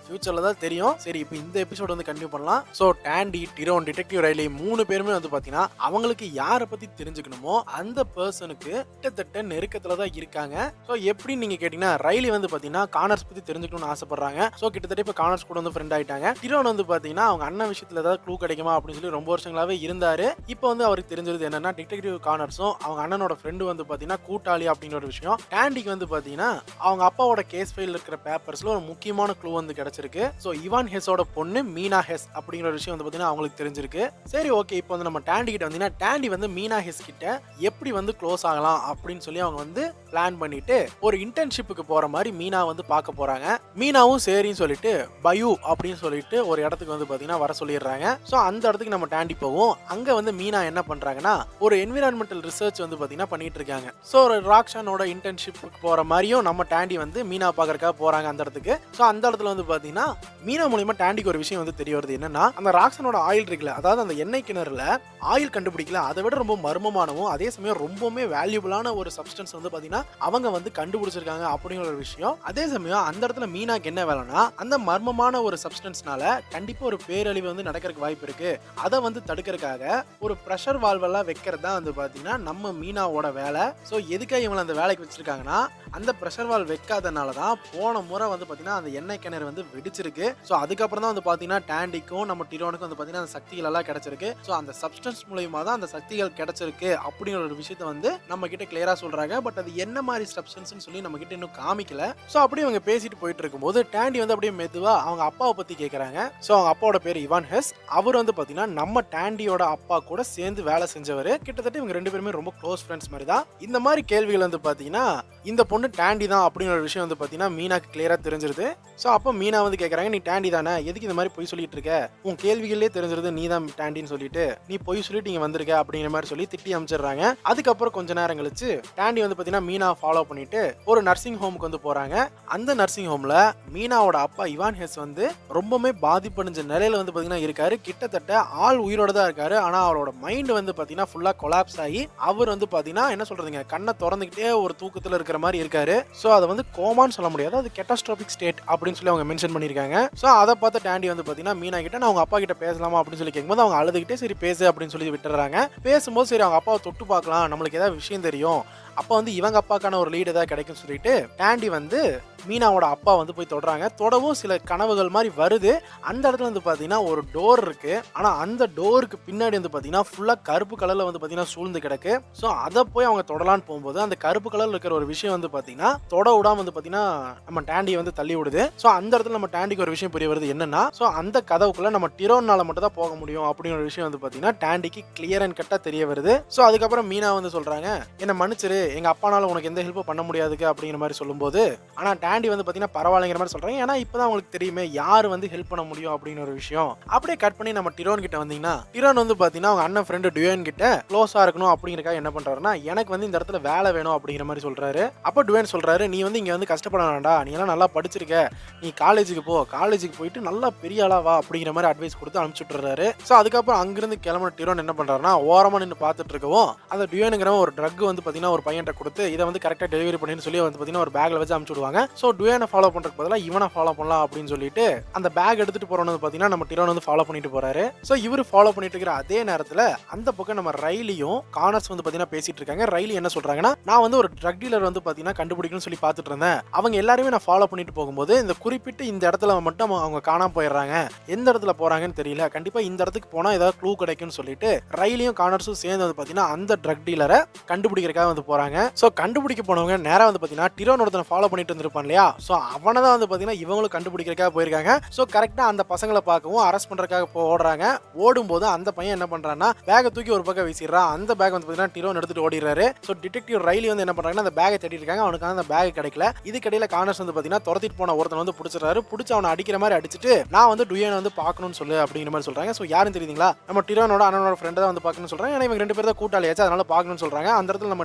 ஃபியூச்சர்ல தான் தெரியும் சரி இப்போ இந்த எபிசோட் வந்து கண்டினியூ பண்ணலாம் so Dandy drone detective Riley மூணு பேருமே வந்து பாத்தீங்கன்னா அவங்களுக்கு யாரை பத்தி தெரிஞ்சுக்கணுமோ அந்த பர்சனுக்கு கிட்டத்தட்ட நெருக்கத்துல தான் இருக்காங்க ஸோ எப்படி நீங்க கேட்டீங்கன்னா ரைலி வந்து பாத்தீங்கன்னா கானர்ஸ் பத்தி தெரிஞ்சுக்கணும்னு ஆசைப்படுறாங்க ஸோ கிட்டத்தட்ட இப்போ கானர்ஸ் கூட வந்து ஃப்ரெண்ட் ஆயிட்டாங்க டிரோன் வந்து பாத்தீங்கன்னா அவங்க அண்ணன் விஷயத்துல ஏதாவது க்ளூ கிடைக்குமா அப்படின்னு சொல்லி ரொம்ப வருஷங்களாவே இருந்தாரு இப்போ வந்து அவருக்கு தெரிஞ்சது என்னன்னா டிடெக்டிவ் கானர்ஸும் அவங்க அண்ணனோட ஃப்ரெண்டு வந்து பாத்தீங்கன்னா கூட்டாளி அப்படின்ற ஒரு விஷயம் டாண்டிக்கு வந்து பாத்தீங்கன்னா அவங்க அப்பாவோட கேஸ் ஃபைல் இருக்கிற பேப்பர்ஸ்ல ஒரு முக்கியமான க்ளூ வந்து கிடைச்சிருக்கு ஸோ இவான் ஹெஸோட பொண்ணு மீனா ஹெஸ் அப்படிங்கிற ஒரு விஷயம் வந்து பாத்தீங்கன்னா அவங்களுக்கு தெரிஞ்சிருக்கு சரி ஓகே இப்போ வந்து நம்ம டாண்டி கிட்ட வந்தீங்கன்னா டாண்டி வந்து மீனா ஹெஸ் கிட்ட எப்படி வந்து க்ளோஸ் ஆகலாம் அப்படின்னு சொல்லி அவங்க வந்து பிளான் பண்ணிட்டு ஒரு இன்டர்ன்ஷிப்புக்கு போற மாதிரி மீனா வந்து பார்க்க போறாங்க மீனாவும் சரின்னு சொல்லிட்டு பயூ அப்படின்னு சொல்லிட்டு ஒரு இடத்துக்கு வந்து பாத்தீங்கன்னா வர சொல்லிடுறாங்க ஸோ அந்த இடத்துக்கு நம்ம டாண்டி போவோம் அங்க வந்து மீனா என்ன பண்றாங்கன்னா ஒரு என்விரான்மெண்டல் ரிசர்ச் வந்து பாத்தீங்கன்னா பண்ணிட்டு இருக்காங்க ஸோ ஒரு ராக்ஷானோட இன்டர்ன்ஷிப்புக்கு போற மாதிரியும் நம்ம டாண்டி வந்து மீனா பார்க்கறக்காக போறாங்க அந்த இடத்துக்கு ஸோ அந்த இடத்துல வந்து பாத்தீங்கன்னா மீனா மூலியமா டாண்டிக்கு ஒரு விஷயம் வந்து தெரிய வருது என்னன்னா அந்த ராக்ஷனோட ஆயில் இருக்குல்ல அதாவது அந்த எண்ணெய் கிணறுல ஆயில் கண்டுபிடிக்கல அதை விட ரொம்ப மர்மமானவும் அதே சமயம் ரொம்பவுமே வேல்யூபிளான ஒரு சப்ஸ்டன்ஸ் வந்து பாத்தீங்கன்னா அவங்க வந்து கண்டுபிடிச்சிருக்காங்க அப்படிங்கிற ஒரு விஷயம் அதே சமயம் அந்த இடத்துல மீனாக்கு என்ன வேலைன்னா அந்த மர்மமான ஒரு சப்ஸ்டன்ஸ்னால கண்டிப்பா ஒரு பேரழிவு வந்து நடக்கிறதுக்கு வாய்ப்பு இருக்கு அதை வந்து தடுக்கிறதுக்காக ஒரு ப்ரெஷர் வால்வெல்லாம் வைக்கிறது தான் வந்து பாத்தீங்கன்னா நம்ம மீனாவோட வேலை ஸோ எதுக்காக இவங்களை அந்த வேலைக்கு வச்சிருக்காங்கன்னா அந்த ப்ரெஷர் வால் வைக்காதனால தான் போன முறை வந்து பாத்தீங்கன்னா அந்த எண்ணெய் கிணறு வந்து வெடிச்சிருக்கு ஸோ அதுக்கப்புறம் தான் வந்து பாத்தீங்கன்னா டாண்டிக்கும் நம்ம டிரோனுக்கும் வந்து பாத்தீங்கன்னா அந்த சக்திகள் எல்லாம் கிடைச்சிருக்கு ஸோ அந்த சப்ஸ்டன்ஸ் மூலியமா தான் அந்த சக்திகள் கிடைச்சிருக்கு அப்படிங்கிற ஒரு விஷயத்த வந்து நம்ம கிட்ட கிளியரா சொல்றாங்க பட் அது என்ன மாதிரி சப்ஸ்டன்ஸ்னு சொல்லி நம்ம கிட்ட இன்னும் காமிக்கல ஸோ அப்படியே அவங்க பேசிட்டு போயிட்டு இருக்கும்போது டாண்டி வந்து அப்படியே மெதுவா அவங்க அப்பாவை பத்தி கேக்குறாங்க ஸோ அவங்க அப்பாவோட பேர் இவான் ஹெஸ் அவர் வந்து பாத்தீங்கன்னா நம்ம டாண்டியோட அப்பா கூட சேர்ந்து வேலை செஞ்சவர் கிட்டத்தட்ட இவங்க ரெண்டு பேருமே ரொம்ப க்ளோஸ் ஃப்ரெண்ட்ஸ் மாதிரி தான் இந்த மாதிரி கேள்விகள் வந்து பாத்தீங்கன்னா இந்த பொண்ணு டாண்டி தான் அப்படிங்கிற ஒரு விஷயம் வந்து பாத்தீங்கன்னா மீனாக்கு கிளியரா தெரிஞ்சிருது ஸோ அப்போ மீனா வந்து கேட்குறாங்க நீ டாண்டி தானே எதுக்கு இந்த மாதிரி பொய் சொல்லிட்டு இருக்க உன் கேள்விகளே தெரிஞ்சிருது நீ தான் டாண்டின்னு சொல்லிட்டு நீ பொய் சொல்லிட்டு இங்க வந்திருக்க அப்படிங்கிற மாதிரி சொல்லி திட்டி அமைச்சிடுறாங்க அதுக்கப்புறம் கொஞ்ச நேரம் கழிச்சு டாண்டி வந்து பாத்தீங்கன்னா மீனா ஃபாலோ பண்ணிட்டு ஒரு நர்சிங் ஹோமுக்கு வந்து போறாங்க அந்த நர்சிங் ஹோம்ல மீனாவோட அப்பா இவான் ஹெஸ் வந்து ரொம்பவுமே பாதிப்படைஞ்ச நிலையில வந்து பாத்தீங்கன்னா இருக்காரு கிட்டத்தட்ட ஆள் உயிரோட தான் இருக்காரு ஆனா அவரோட மைண்ட் வந்து பாத்தீங்கன்னா ஃபுல்லா கொலாப்ஸ் ஆகி அவர் வந்து பாத்தீங்கன்னா என்ன சொல்றதுங்க கண்ணை திறந்துக்கிட்டே ஒரு தூக்கத்துல இருக்கிற மாதிரி இருக்காரு ஸோ அதை வந்து கோமான்னு சொல்ல முடியாது அது கெட்டாஸ்ட்ராபிக் ஸ்டேட் அப்படின்னு சொல்லி அவங்க மென்ஷன் பண்ணியிருக்காங்க ஸோ அதை பார்த்து டாண்டி வந்து பார்த்தீங்கன்னா மீனா கிட்ட நான் அவங்க அப்பா கிட்ட பேசலாமா அப்படின்னு சொல்லி கேட்கும்போது அவங்க அழுதுகிட்டே சரி பேசு அப்படின்னு சொல்லி விட்டுறாங்க பேசும்போது சரி அவங்க அப்பாவை தொட்டு பார்க்கலாம் நம்மளுக்கு ஏதாவது விஷயம் தெரியும் அப்போ வந்து இவங்க அப்பாக்கான ஒரு லீடு ஏதாவது கிடைக்கும்னு சொல்லிட்டு டாண்டி வந்து மீனாவோட அப்பா வந்து போய் தொடுறாங்க தொடவும் சில கனவுகள் மாதிரி வருது அந்த இடத்துல வந்து பார்த்தீங்கன்னா ஒரு டோர் இருக்கு ஆனால் அந்த டோருக்கு பின்னாடி வந்து பார்த்தீங்கன்னா ஃபுல்லாக கருப்பு கலரில் வந்து பார்த்தீங்கன்னா சூழ்ந்து கிடக்கு ஸோ அதை போய் அவங்க தொடலான்னு போகும்போது அந்த கருப்பு கலரில் இருக்கிற ஒரு விஷயம் வந்து பார்த்தீங்கன்னா தொட விடாம வந்து பார்த்தீங்கன்னா நம்ம டாண்டியை வந்து தள்ளி விடுது ஸோ அந்த இடத்துல நம்ம டாண்டிக்கு ஒரு விஷயம் புரிய வருது என்னன்னா ஸோ அந்த கதவுக்குள்ள நம்ம டிரோனால மட்டும் தான் போக முடியும் அப்படிங்கிற ஒரு விஷயம் வந்து பார்த்தீங்கன்னா டாண்டிக்கு கிளியர் அண்ட் கட்டாக தெரிய வருது ஸோ அதுக்கப்புறம் மீனா வந்து சொல்றாங்க என்ன மன்னிச்சிரு எங்க அப்பானால உனக்கு எந்த ஹெல்ப்பும் பண்ண முடியாதுக்கு அப்படிங்கிற மாதிரி சொல்லும்போது ஆனா டாண்டி வந்து பாத்தீங்கன்னா பரவாயில்லைங்கிற மாதிரி சொல்றாங்க ஏன்னா இப்பதான் அவங்களுக்கு தெரியுமே யார் வந்து ஹெல்ப் பண்ண முடியும் அப்படின்னு ஒரு விஷயம் அப்படியே கட் பண்ணி நம்ம டிரோன் கிட்ட வந்தீங்கன்னா டிரோன் வந்து பாத்தீங்கன்னா அவங்க அண்ணன் ஃப்ரெண்டு டுயன் கிட்ட க்ளோஸா இருக்கணும் அப்படிங்கறக்காக என்ன பண்றாருன்னா எனக்கு வந்து இந்த இடத்துல வேலை வேணும் அப்படிங்கிற மாதிரி சொல்றாரு அப்போ டுயன் சொல்றாரு நீ வந்து இங்க வந்து கஷ்டப்பட வேண்டாம் நீ எல்லாம் நல்லா படிச்சிருக்க நீ காலேஜுக்கு போ காலேஜுக்கு போயிட்டு நல்லா பெரிய ஆளா வா அப்படிங்கிற மாதிரி அட்வைஸ் கொடுத்து அனுப்பிச்சு விட்டுறாரு ஸோ அதுக்கப்புறம் அங்கிருந்து கிளம்புன டிரோன் என்ன பண்றாருன்னா ஓரமா நின்று பார்த்துட்டு இருக்கவும் அந்த டுயனுங்கிறவன் ஒரு ட்ரக் வந்து பாத்தீங்கன்னா ஒரு பையன்ட்ட கொடுத்து இதை வந்து கரெக்டாக டெலிவரி பண்ணின்னு சொல்லி வந்து பாத்தீங்கன்னா ஒரு பேக்ல வச்சு அனுப்பிச்சு விடுவாங்க ஸோ டுயனை ஃபாலோ பண்றதுக்கு பதிலாக இவனை ஃபாலோ பண்ணலாம் அப்படின்னு சொல்லிட்டு அந்த பேக் எடுத்துட்டு போறவன் வந்து பாத்தீங்கன்னா நம்ம டிரோன் வந்து ஃபாலோ பண்ணிட்டு போறாரு ஸோ இவர் ஃபாலோ பண்ணிட்டு இருக்கிற அதே நேரத்தில் அந்த பக்கம் நம்ம ரயிலையும் கானர்ஸ் வந்து பாத்தீங்கன்னா பேசிட்டு இருக்காங்க ரயிலி என்ன சொல்றாங்கன்னா நான் வந்து ஒரு ட்ரக் டீலர் வந்து பாத்தீங்கன்னா கண்டுபிடிக்கணும்னு சொல்லி பார்த்துட்டு இருந்தேன் அவங்க எல்லாருமே நான் ஃபாலோ பண்ணிட்டு போகும்போது இந்த குறிப்பிட்டு இந்த இடத்துல மட்டும் அவங்க காணாம போயிடுறாங்க எந்த இடத்துல போறாங்கன்னு தெரியல கண்டிப்பா இந்த இடத்துக்கு போனா ஏதாவது க்ளூ கிடைக்கும்னு சொல்லிட்டு ரயிலையும் கானர்ஸும் சேர்ந்து வந்து பாத்தீங்கன்னா அந்த ட்ரக் டீலரை கண்டுபிடிக்கிறதுக்காக வந்து போறாங்க ஸோ கண்டுபிடிக்க போனவங்க நேரா வந்து பாத்தீங்கன்னா டிரோன் ஒருத்தனை ஃபாலோ பண்ணிட்டு இருந்திருப்பான் இல்லையா ஸோ அவனை தான் வந்து பாத்தீங்கன்னா இவங்களும் கண்டுபிடிக்கிறதுக்காக போயிருக்காங்க ஸோ கரெக்டா அந்த பசங்களை பார்க்கவும் அரெஸ்ட் பண்றதுக்காக போ ஓடுறாங்க ஓடும்போது அந்த பையன் என்ன பண்றான்னா பேக்கை தூக்கி ஒரு பக்கம் வீசிடுறான் அந்த பேக் வந்து பாத்தீங்கன்னா டிரோன் எடுத்துட்டு ஓடிடுறாரு ஸோ டிடெக்டிவ் ரயிலி வந்து என்ன பண்றாங்கன்னா அந்த பேக்கை தேடிட்டு இருக்காங்க அவனுக்கு அந்த பேக் கிடைக்கல இதுக்கடையில கானர்ஸ் வந்து பாத்தீங்கன்னா துரத்திட்டு போன ஒருத்தன் வந்து பிடிச்சிடறாரு பிடிச்சி அவனை அடிக்கிற மாதிரி அடிச்சுட்டு நான் வந்து டுயனை வந்து பார்க்கணும்னு சொல்லு அப்படிங்கிற மாதிரி சொல்றாங்க ஸோ யாரும் தெரியுதுங்களா நம்ம டிரோனோட அண்ணனோட ஃப்ரெண்ட் தான் வந்து பார்க்கணும்னு சொல்றாங்க ஏன்னா இவங்க ரெண்டு பேர் தான் கூட்டாளியாச்சு அதனால பார்க்கணும்னு சொல்றாங்க அந்த இடத்துல நம்ம டிடெக்டிவ்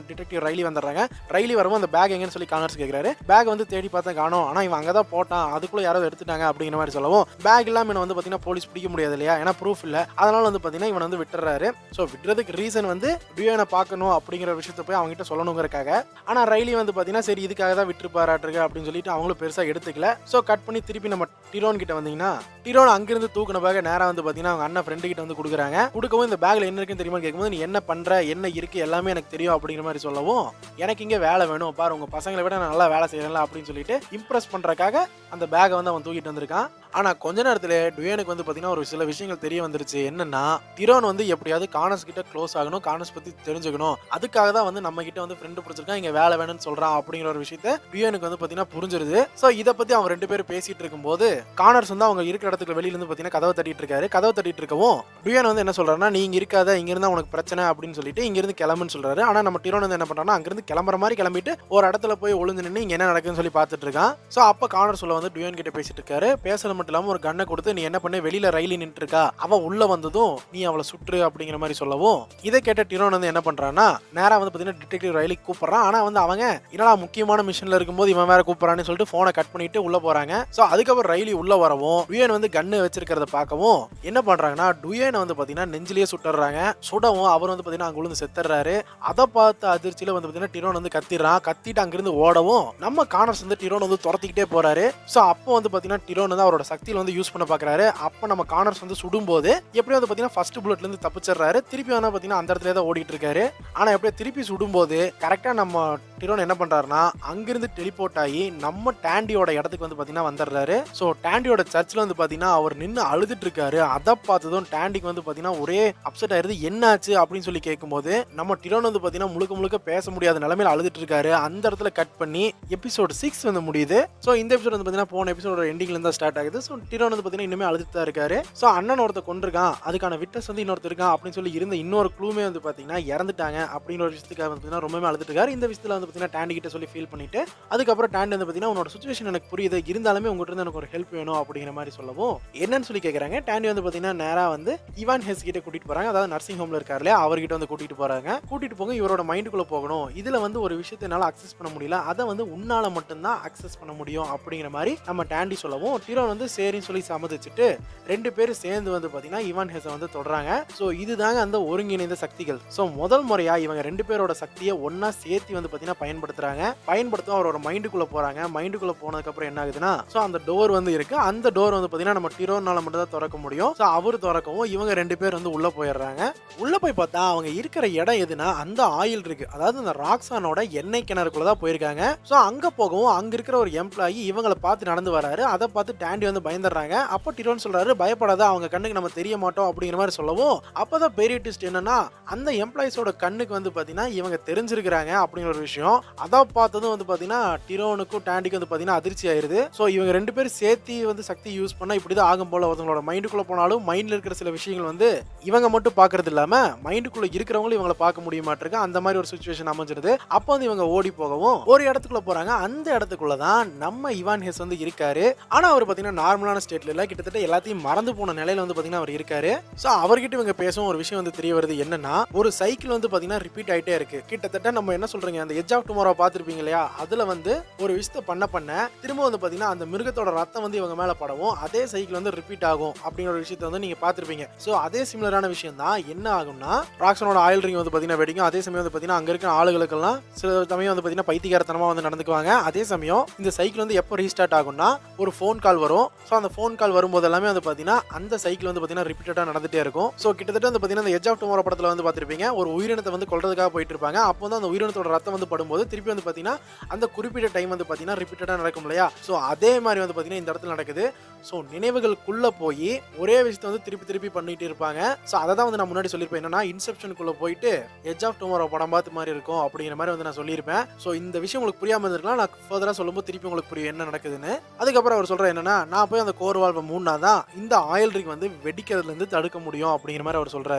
ரைலி வந்துடுறாங்க ரைலி வரவும் அந்த பேக் எங்கன்னு சொல்லி கானர்ஸ் கேட்குறாரு பேக் வந்து தேடி பார்த்தா காணோம் ஆனால் இவன் அங்கே தான் போட்டான் அதுக்குள்ள யாராவது எடுத்துட்டாங்க அப்படிங்கிற மாதிரி சொல்லவும் பேக் இல்லாமல் இவனை வந்து பார்த்தீங்கன்னா போலீஸ் பிடிக்க முடியாது இல்லையா ஏன்னா ப்ரூஃப் இல்லை அதனால வந்து பார்த்தீங்கன்னா இவன் வந்து விட்டுறாரு ஸோ விட்டுறதுக்கு ரீசன் வந்து டியோனை பார்க்கணும் அப்படிங்கிற விஷயத்த போய் அவங்ககிட்ட சொல்லணுங்கிறக்காக ஆனால் ரைலி வந்து பார்த்தீங்கன்னா சரி இதுக்காக தான் விட்டுருப்பாராட்டிருக்கு அப்படின்னு சொல்லிட்டு அவங்களும் பெருசாக எடுத்துக்கல ஸோ கட் பண்ணி திருப்பி நம்ம டிரோன் கிட்ட வந்தீங்கன்னா டிரோன் அங்கிருந்து தூக்கின பேக நேராக வந்து பார்த்தீங்கன்னா அவங்க அண்ணன் ஃப்ரெண்டு கிட்ட வந்து கொடுக்குறாங்க கொடுக்கவும் இந்த பேக்ல என்ன இருக்குன்னு தெரியுமா கேட்கும்போது நீ என்ன பண்ற என்ன இருக்கு எல்லாமே எனக்கு தெரியும் அப்படிங்கிற மாதிரி சொல்லவும் எனக்கு இங்கே வேலை வேணும் பாரு உங்க பசங்களை விட நான் நல்லா வேலை செய்யறேன்ல அப்படின்னு சொல்லிட்டு இம்ப்ரெஸ் பண்றதுக்காக அந்த பேக்கை வந்து அவன் தூக்கிட்டு வந்திருக்கான் ஆனா கொஞ்ச நேரத்துல டுவேனுக்கு வந்து பாத்தீங்கன்னா ஒரு சில விஷயங்கள் தெரிய வந்துருச்சு என்னன்னா டிரோன் வந்து எப்படியாவது கானஸ் கிட்ட க்ளோஸ் ஆகணும் கானஸ் பத்தி தெரிஞ்சுக்கணும் அதுக்காக தான் வந்து நம்ம கிட்ட வந்து ஃப்ரெண்டு பிடிச்சிருக்கான் இங்க வேலை வேணும்னு சொல்றான் அப்படிங்கிற ஒரு விஷயத்த டுவேனுக்கு வந்து பாத்தீங்கன்னா புரிஞ்சிருது சோ இதை பத்தி அவங்க ரெண்டு பேரும் பேசிட்டு இருக்கும்போது கானர்ஸ் வந்து அவங்க இருக்கிற இடத்துக்கு வெளியில இருந்து பாத்தீங்கன்னா கதவை தட்டிட்டு இருக்காரு கதவை தட்டிட்டு இருக்கவும் டுவேன் வந்து என்ன சொல்றாருன்னா நீ இங்க இருக்காத இங்க இருந்தா உனக்கு பிரச்சனை அப்படின்னு சொல்லிட்டு இங்க இருந்து கிளம்புன்னு சொல்றாரு ஆனா நம்ம டிரோன் வந்து என்ன பண்றான்னா அங்கிருந்து கிளம்புற மாதிரி கிளம்பிட்டு ஒரு இடத்துல போய் ஒளிஞ்சு நின்று இங்க என்ன நடக்குதுன்னு சொல்லி பார்த்துட்டு இருக்கான் சோ அப்ப கானர் சொல்ல வந்து டுவேன் கிட்ட பேசிட்டு இருக்காரு பேசுறது மட்டும் இல்லாம ஒரு கண்ணை கொடுத்து நீ என்ன பண்ண வெளியில ரயிலி நின்று இருக்கா அவ உள்ள வந்ததும் நீ அவளை சுற்று அப்படிங்கிற மாதிரி சொல்லவும் இதை கேட்ட டிரோன் வந்து என்ன பண்றான்னா நேரா வந்து பாத்தீங்கன்னா டிடெக்டிவ் ரயிலுக்கு கூப்பிடுறான் ஆனா வந்து அவங்க என்னடா முக்கியமான மிஷன்ல இருக்கும்போது இவன் வேற கூப்பிடுறான்னு சொல்லிட்டு போனை கட் பண்ணிட்டு உள்ள போறாங்க சோ அதுக்கப்புறம் ரயிலி உள்ள வரவும் டுயன் வந்து கன்னு வச்சிருக்கிறத பார்க்கவும் என்ன பண்றாங்கன்னா டுயனை வந்து பாத்தீங்கன்னா நெஞ்சிலேயே சுட்டுறாங்க சுடவும் அவர் வந்து பாத்தீங்கன்னா அங்க விழுந்து செத்துறாரு அதை பார்த்த அதிர்ச்சியில வந்து பாத்தீங்கன்னா டிரோன் வந்து கத்திடுறான் கத்திட்டு அங்கிருந்து ஓடவும் நம்ம கானர்ஸ் வந்து டிரோன் வந்து துரத்திக்கிட்டே போறாரு சோ அப்போ வந்து பாத்தீங்கன்னா டிரோன் வந்து அவரோட சக்தியில வந்து யூஸ் பண்ண பாக்குறாரு அப்ப நம்ம கானர்ஸ் வந்து சுடும்போது எப்படியும் வந்து பாத்தீங்கன்னா ஃபர்ஸ்ட் புல்லட்ல இருந்து தப்பிச்சிடுறாரு திருப்பி வந்து பாத்தீங்கன்னா அந்த இடத்துல தான் ஓடிட்டு இருக்காரு ஆனா எப்படியோ திருப்பி சுடும்போது கரெக்டா நம்ம டிரோன் என்ன பண்றாருன்னா அங்கிருந்து டெலிபோர்ட் ஆகி நம்ம டாண்டியோட இடத்துக்கு வந்து பாத்தீங்கன்னா வந்துடுறாரு ஸோ டாண்டியோட சர்ச்சில் வந்து பாத்தீங்கன்னா அவர் நின்று அழுதுட்டு இருக்காரு அதை பார்த்ததும் டாண்டிக்கு வந்து பாத்தீங்கன்னா ஒரே அப்செட் ஆயிருது என்னாச்சு அப்படின்னு சொல்லி கேட்கும்போது நம்ம டிரோன் வந்து பாத்தீங்கன்னா முழுக்க முழுக்க பேச முடியாத நிலைமையில அழுதுட்டு இருக்காரு அந்த இடத்துல கட் பண்ணி எபிசோட் சிக்ஸ் வந்து முடியுது ஸோ இந்த எபிசோட் வந்து பாத்தீங்கன்னா போன எபிசோட எண்டிங்ல இருந்தா ஸ்டார்ட் ஆகுது ஸோ டிரோன் வந்து பாத்தீங்கன்னா இன்னுமே அழுதுட்டு தான் இருக்காரு ஸோ அண்ணன் ஒருத்த கொண்டிருக்கான் அதுக்கான விட்னஸ் வந்து இன்னொருத்தர் இருக்கான் அப்படின்னு சொல்லி இருந்த இன்னொரு க்ளூமே வந்து பாத்தீங்கன்னா இறந்துட்டாங்க அப்படிங்கிற ஒரு விஷயத்துக்காக வந்து பாத்தீங்கன்னா ரொம்பவே அழுதுட்டு இருக்காரு இந்த விஷயத்துல வந்து பாத்தீங்கன்னா டாண்டி கிட்ட சொல்லி ஃபீல் பண்ணிட்டு அதுக்கப்புறம் டாண்டி வந்து பாத்தீங்கன்னா உன்னோட சுச்சுவேஷன் எனக்கு புரியுது இருந்தாலுமே உங்ககிட்ட இருந்து எனக்கு ஒரு ஹெல்ப் வேணும் அப்படிங்கிற மாதிரி சொல்லவும் என்னன்னு சொல்லி கேக்குறாங்க டாண்டி வந்து பாத்தீங்கன்னா நேரா வந்து இவான் ஹெஸ் கிட்ட கூட்டிட்டு போறாங்க அதாவது நர்சிங் ஹோம்ல இருக்காரு இல்லையா அவர்கிட்ட வந்து கூட்டிட்டு போறாங்க கூட்டிட்டு போங்க இவரோட மைண்டுக்குள்ள போகணும் இதுல வந்து ஒரு விஷயத்தை என்னால அக்சஸ் பண்ண முடியல அதை வந்து உன்னால மட்டும்தான் அக்சஸ் பண்ண முடியும் அப்படிங்கிற மாதிரி நம்ம டாண்டி சொல்லவும் டிரோன் வந்து சரின்னு சொல்லி சம்மதிச்சுட்டு ரெண்டு பேரும் சேர்ந்து வந்து பாத்தீங்கன்னா இவான் ஹெஸை வந்து தொடறாங்க ஸோ இதுதாங்க அந்த ஒருங்கிணைந்த சக்திகள் ஸோ முதல் முறையா இவங்க ரெண்டு பேரோட சக்தியை ஒண்ணா சேர்த்து வந்து பாத்தீங்கன்னா பயன்படுத்துறாங்க பயன்படுத்தும் அவரோட மைண்டுக்குள்ள போறாங்க மைண்டுக்குள்ள போனதுக்கு அப்புறம் என்ன ஆகுதுன்னா ஸோ அந்த டோர் வந்து இருக்கு அந்த டோர் வந்து பாத்தீங்கன்னா நம்ம டிரோனால மட்டும் தான் திறக்க முடியும் ஸோ அவர் திறக்கவும் இவங்க ரெண்டு பேர் வந்து உள்ள போயிடுறாங்க உள்ள போய் பார்த்தா அவங்க இருக்கிற இடம் எதுனா அந்த ஆயில் இருக்கு அதாவது இந்த ராக்ஸானோட எண்ணெய் கிணறுக்குள்ள தான் போயிருக்காங்க ஸோ அங்க போகவும் அங்க இருக்கிற ஒரு எம்ப்ளாயி இவங்களை பார்த்து நடந்து வராரு அதை பார்த்து டாண்டி வந்து பயந்துடுறாங்க அப்போ டிரோன் சொல்றாரு பயப்படாத அவங்க கண்ணுக்கு நம்ம தெரிய மாட்டோம் அப்படிங்கிற மாதிரி சொல்லவும் அப்பதான் பெரிய ட்விஸ்ட் என்னன்னா அந்த எம்ப்ளாயிஸோட கண்ணுக்கு வந்து பாத்தீங்கன்னா இவங்க தெரிஞ்சிருக்கிறாங்க அப்படிங்கிற ஒரு விஷயம் அதை பார்த்ததும் வந்து பாத்தீங்கன்னா டிரோனுக்கும் டாண்டிக்கும் வந்து பாத்தீங்கன்னா அதிர்ச்சி ஆயிருது ஸோ இவங்க ரெண்டு பேரும் சேர்த்து வந்து சக்தி யூஸ் பண்ணா இப்படிதான் ஆகும் போல ஒருத்தவங்களோட மைண்டுக்குள்ள போனாலும் மைண்ட்ல இருக்கிற சில விஷயங்கள் வந்து இவங்க மட்டும் பாக்குறது இல்லாம மைண்டுக்குள்ள இருக்கிறவங்களும் இவங்களை பார்க்க முடிய மாட்டிருக்கு அந்த மாதிரி ஒரு சுச்சுவேஷன் அமைஞ்சிருது அப்போ வந்து இவங்க ஓடி போகவும் ஒரு இடத்துக்குள்ள போறாங்க அந்த இடத்துக்குள்ள தான் நம்ம இவான் ஹெஸ் வந்து இருக்காரு ஆனா அவர் பாத்தீங்கன்னா நார்மலான ஸ்டேட்ல இல்ல கிட்டத்தட்ட எல்லாத்தையும் மறந்து போன நிலையில வந்து பாத்தீங்கன்னா அவர் இருக்காரு சோ அவர்கிட்ட இவங்க பேசும் ஒரு விஷயம் வந்து தெரிய வருது என்னன்னா ஒரு சைக்கிள் வந்து பாத்தீங்கன்னா ரிப்பீட் ஆயிட்டே இருக்கு கிட்டத்தட்ட நம்ம என்ன சொல்றீங்க அந்த எஜ் ஆஃப் டுமாரோ பாத்திருப்பீங்க இல்லையா அதுல வந்து ஒரு விஷயத்த பண்ண பண்ண திரும்ப வந்து பாத்தீங்கன்னா அந்த மிருகத்தோட ரத்தம் வந்து இவங்க மேல படவும் அதே சைக்கிள் வந்து ரிப்பீட் ஆகும் அப்படிங்கிற ஒரு விஷயத்த வந்து நீங்க பாத்திருப்பீங்க சோ அதே சிமிலரான விஷயம் தான் என்ன ஆகும்னா ராக்ஸனோட ஆயில் ரிங் வந்து பாத்தீங்கன்னா வெடிக்கும் அதே சமயம் வந்து பாத்தீங்கன்னா அங்க இருக்கிற ஆளுகளுக்கெல்லாம் சில சமயம் வந்து பாத்தீங்கன்னா பைத்தியகாரத்தனமா வந்து நடந்துக்குவாங்க அதே சமயம் இந்த சைக்கிள் வந்து எப்போ ரீஸ்டார்ட் ஆகும்னா ஒரு ஃபோன் கால் வரும் ஸோ அந்த ஃபோன் கால் வரும்போது எல்லாமே வந்து பாத்தீங்கன்னா அந்த சைக்கிள் வந்து பாத்தீங்கன்னா ரிப்பீட்டடா நடந்துட்டே இருக்கும் ஸோ கிட்டத்தட்ட வந்து பாத்தீங்கன்னா இந்த எஜ் ஆஃப் டுமாரோ படத்துல வந்து பார்த்திருப்பீங்க ஒரு உயிரினத்தை வந்து கொல்றதுக்காக போயிட்டு இருப்பாங்க அப்போ வந்து அந்த உயிரினத்தோட ரத்தம் வந்து படும்போது திருப்பி வந்து பாத்தீங்கன்னா அந்த குறிப்பிட்ட டைம் வந்து பாத்தீங்கன்னா ரிப்பீட்டடா நடக்கும் இல்லையா ஸோ அதே மாதிரி வந்து பாத்தீங்கன்னா இந்த இடத்துல நடக்குது ஸோ நினைவுகளுக்குள்ள போய் ஒரே விஷயத்தை வந்து திருப்பி திருப்பி பண்ணிட்டு இருப்பாங்க ஸோ அதை தான் வந்து நான் முன்னாடி சொல்லியிருப்பேன் என்னன்னா இன்செப்ஷனுக்குள்ள போயிட்டு எஜ் ஆஃப் டுமாரோ படம் பார்த்து மாதிரி இருக்கும் அப்படிங்கிற மாதிரி வந்து நான் சொல்லியிருப்பேன் ஸோ இந்த விஷயம் உங்களுக்கு புரியாம இருந்திருக்கலாம் நான் ஃபர்தராக சொல்லும்போது திருப்பி உங்களுக்கு புரியும் என்ன நடக்குதுன்னு அதுக்கப்புறம் அவர் சொல்ற என்னன்னா நான் போய் அந்த கோர் வால்வை மூணா தான் இந்த ஆயில் ரிங் வந்து வெடிக்கிறதுல இருந்து தடுக்க முடியும் அப்படிங்கிற மாதிரி அவர் சொல்றாரு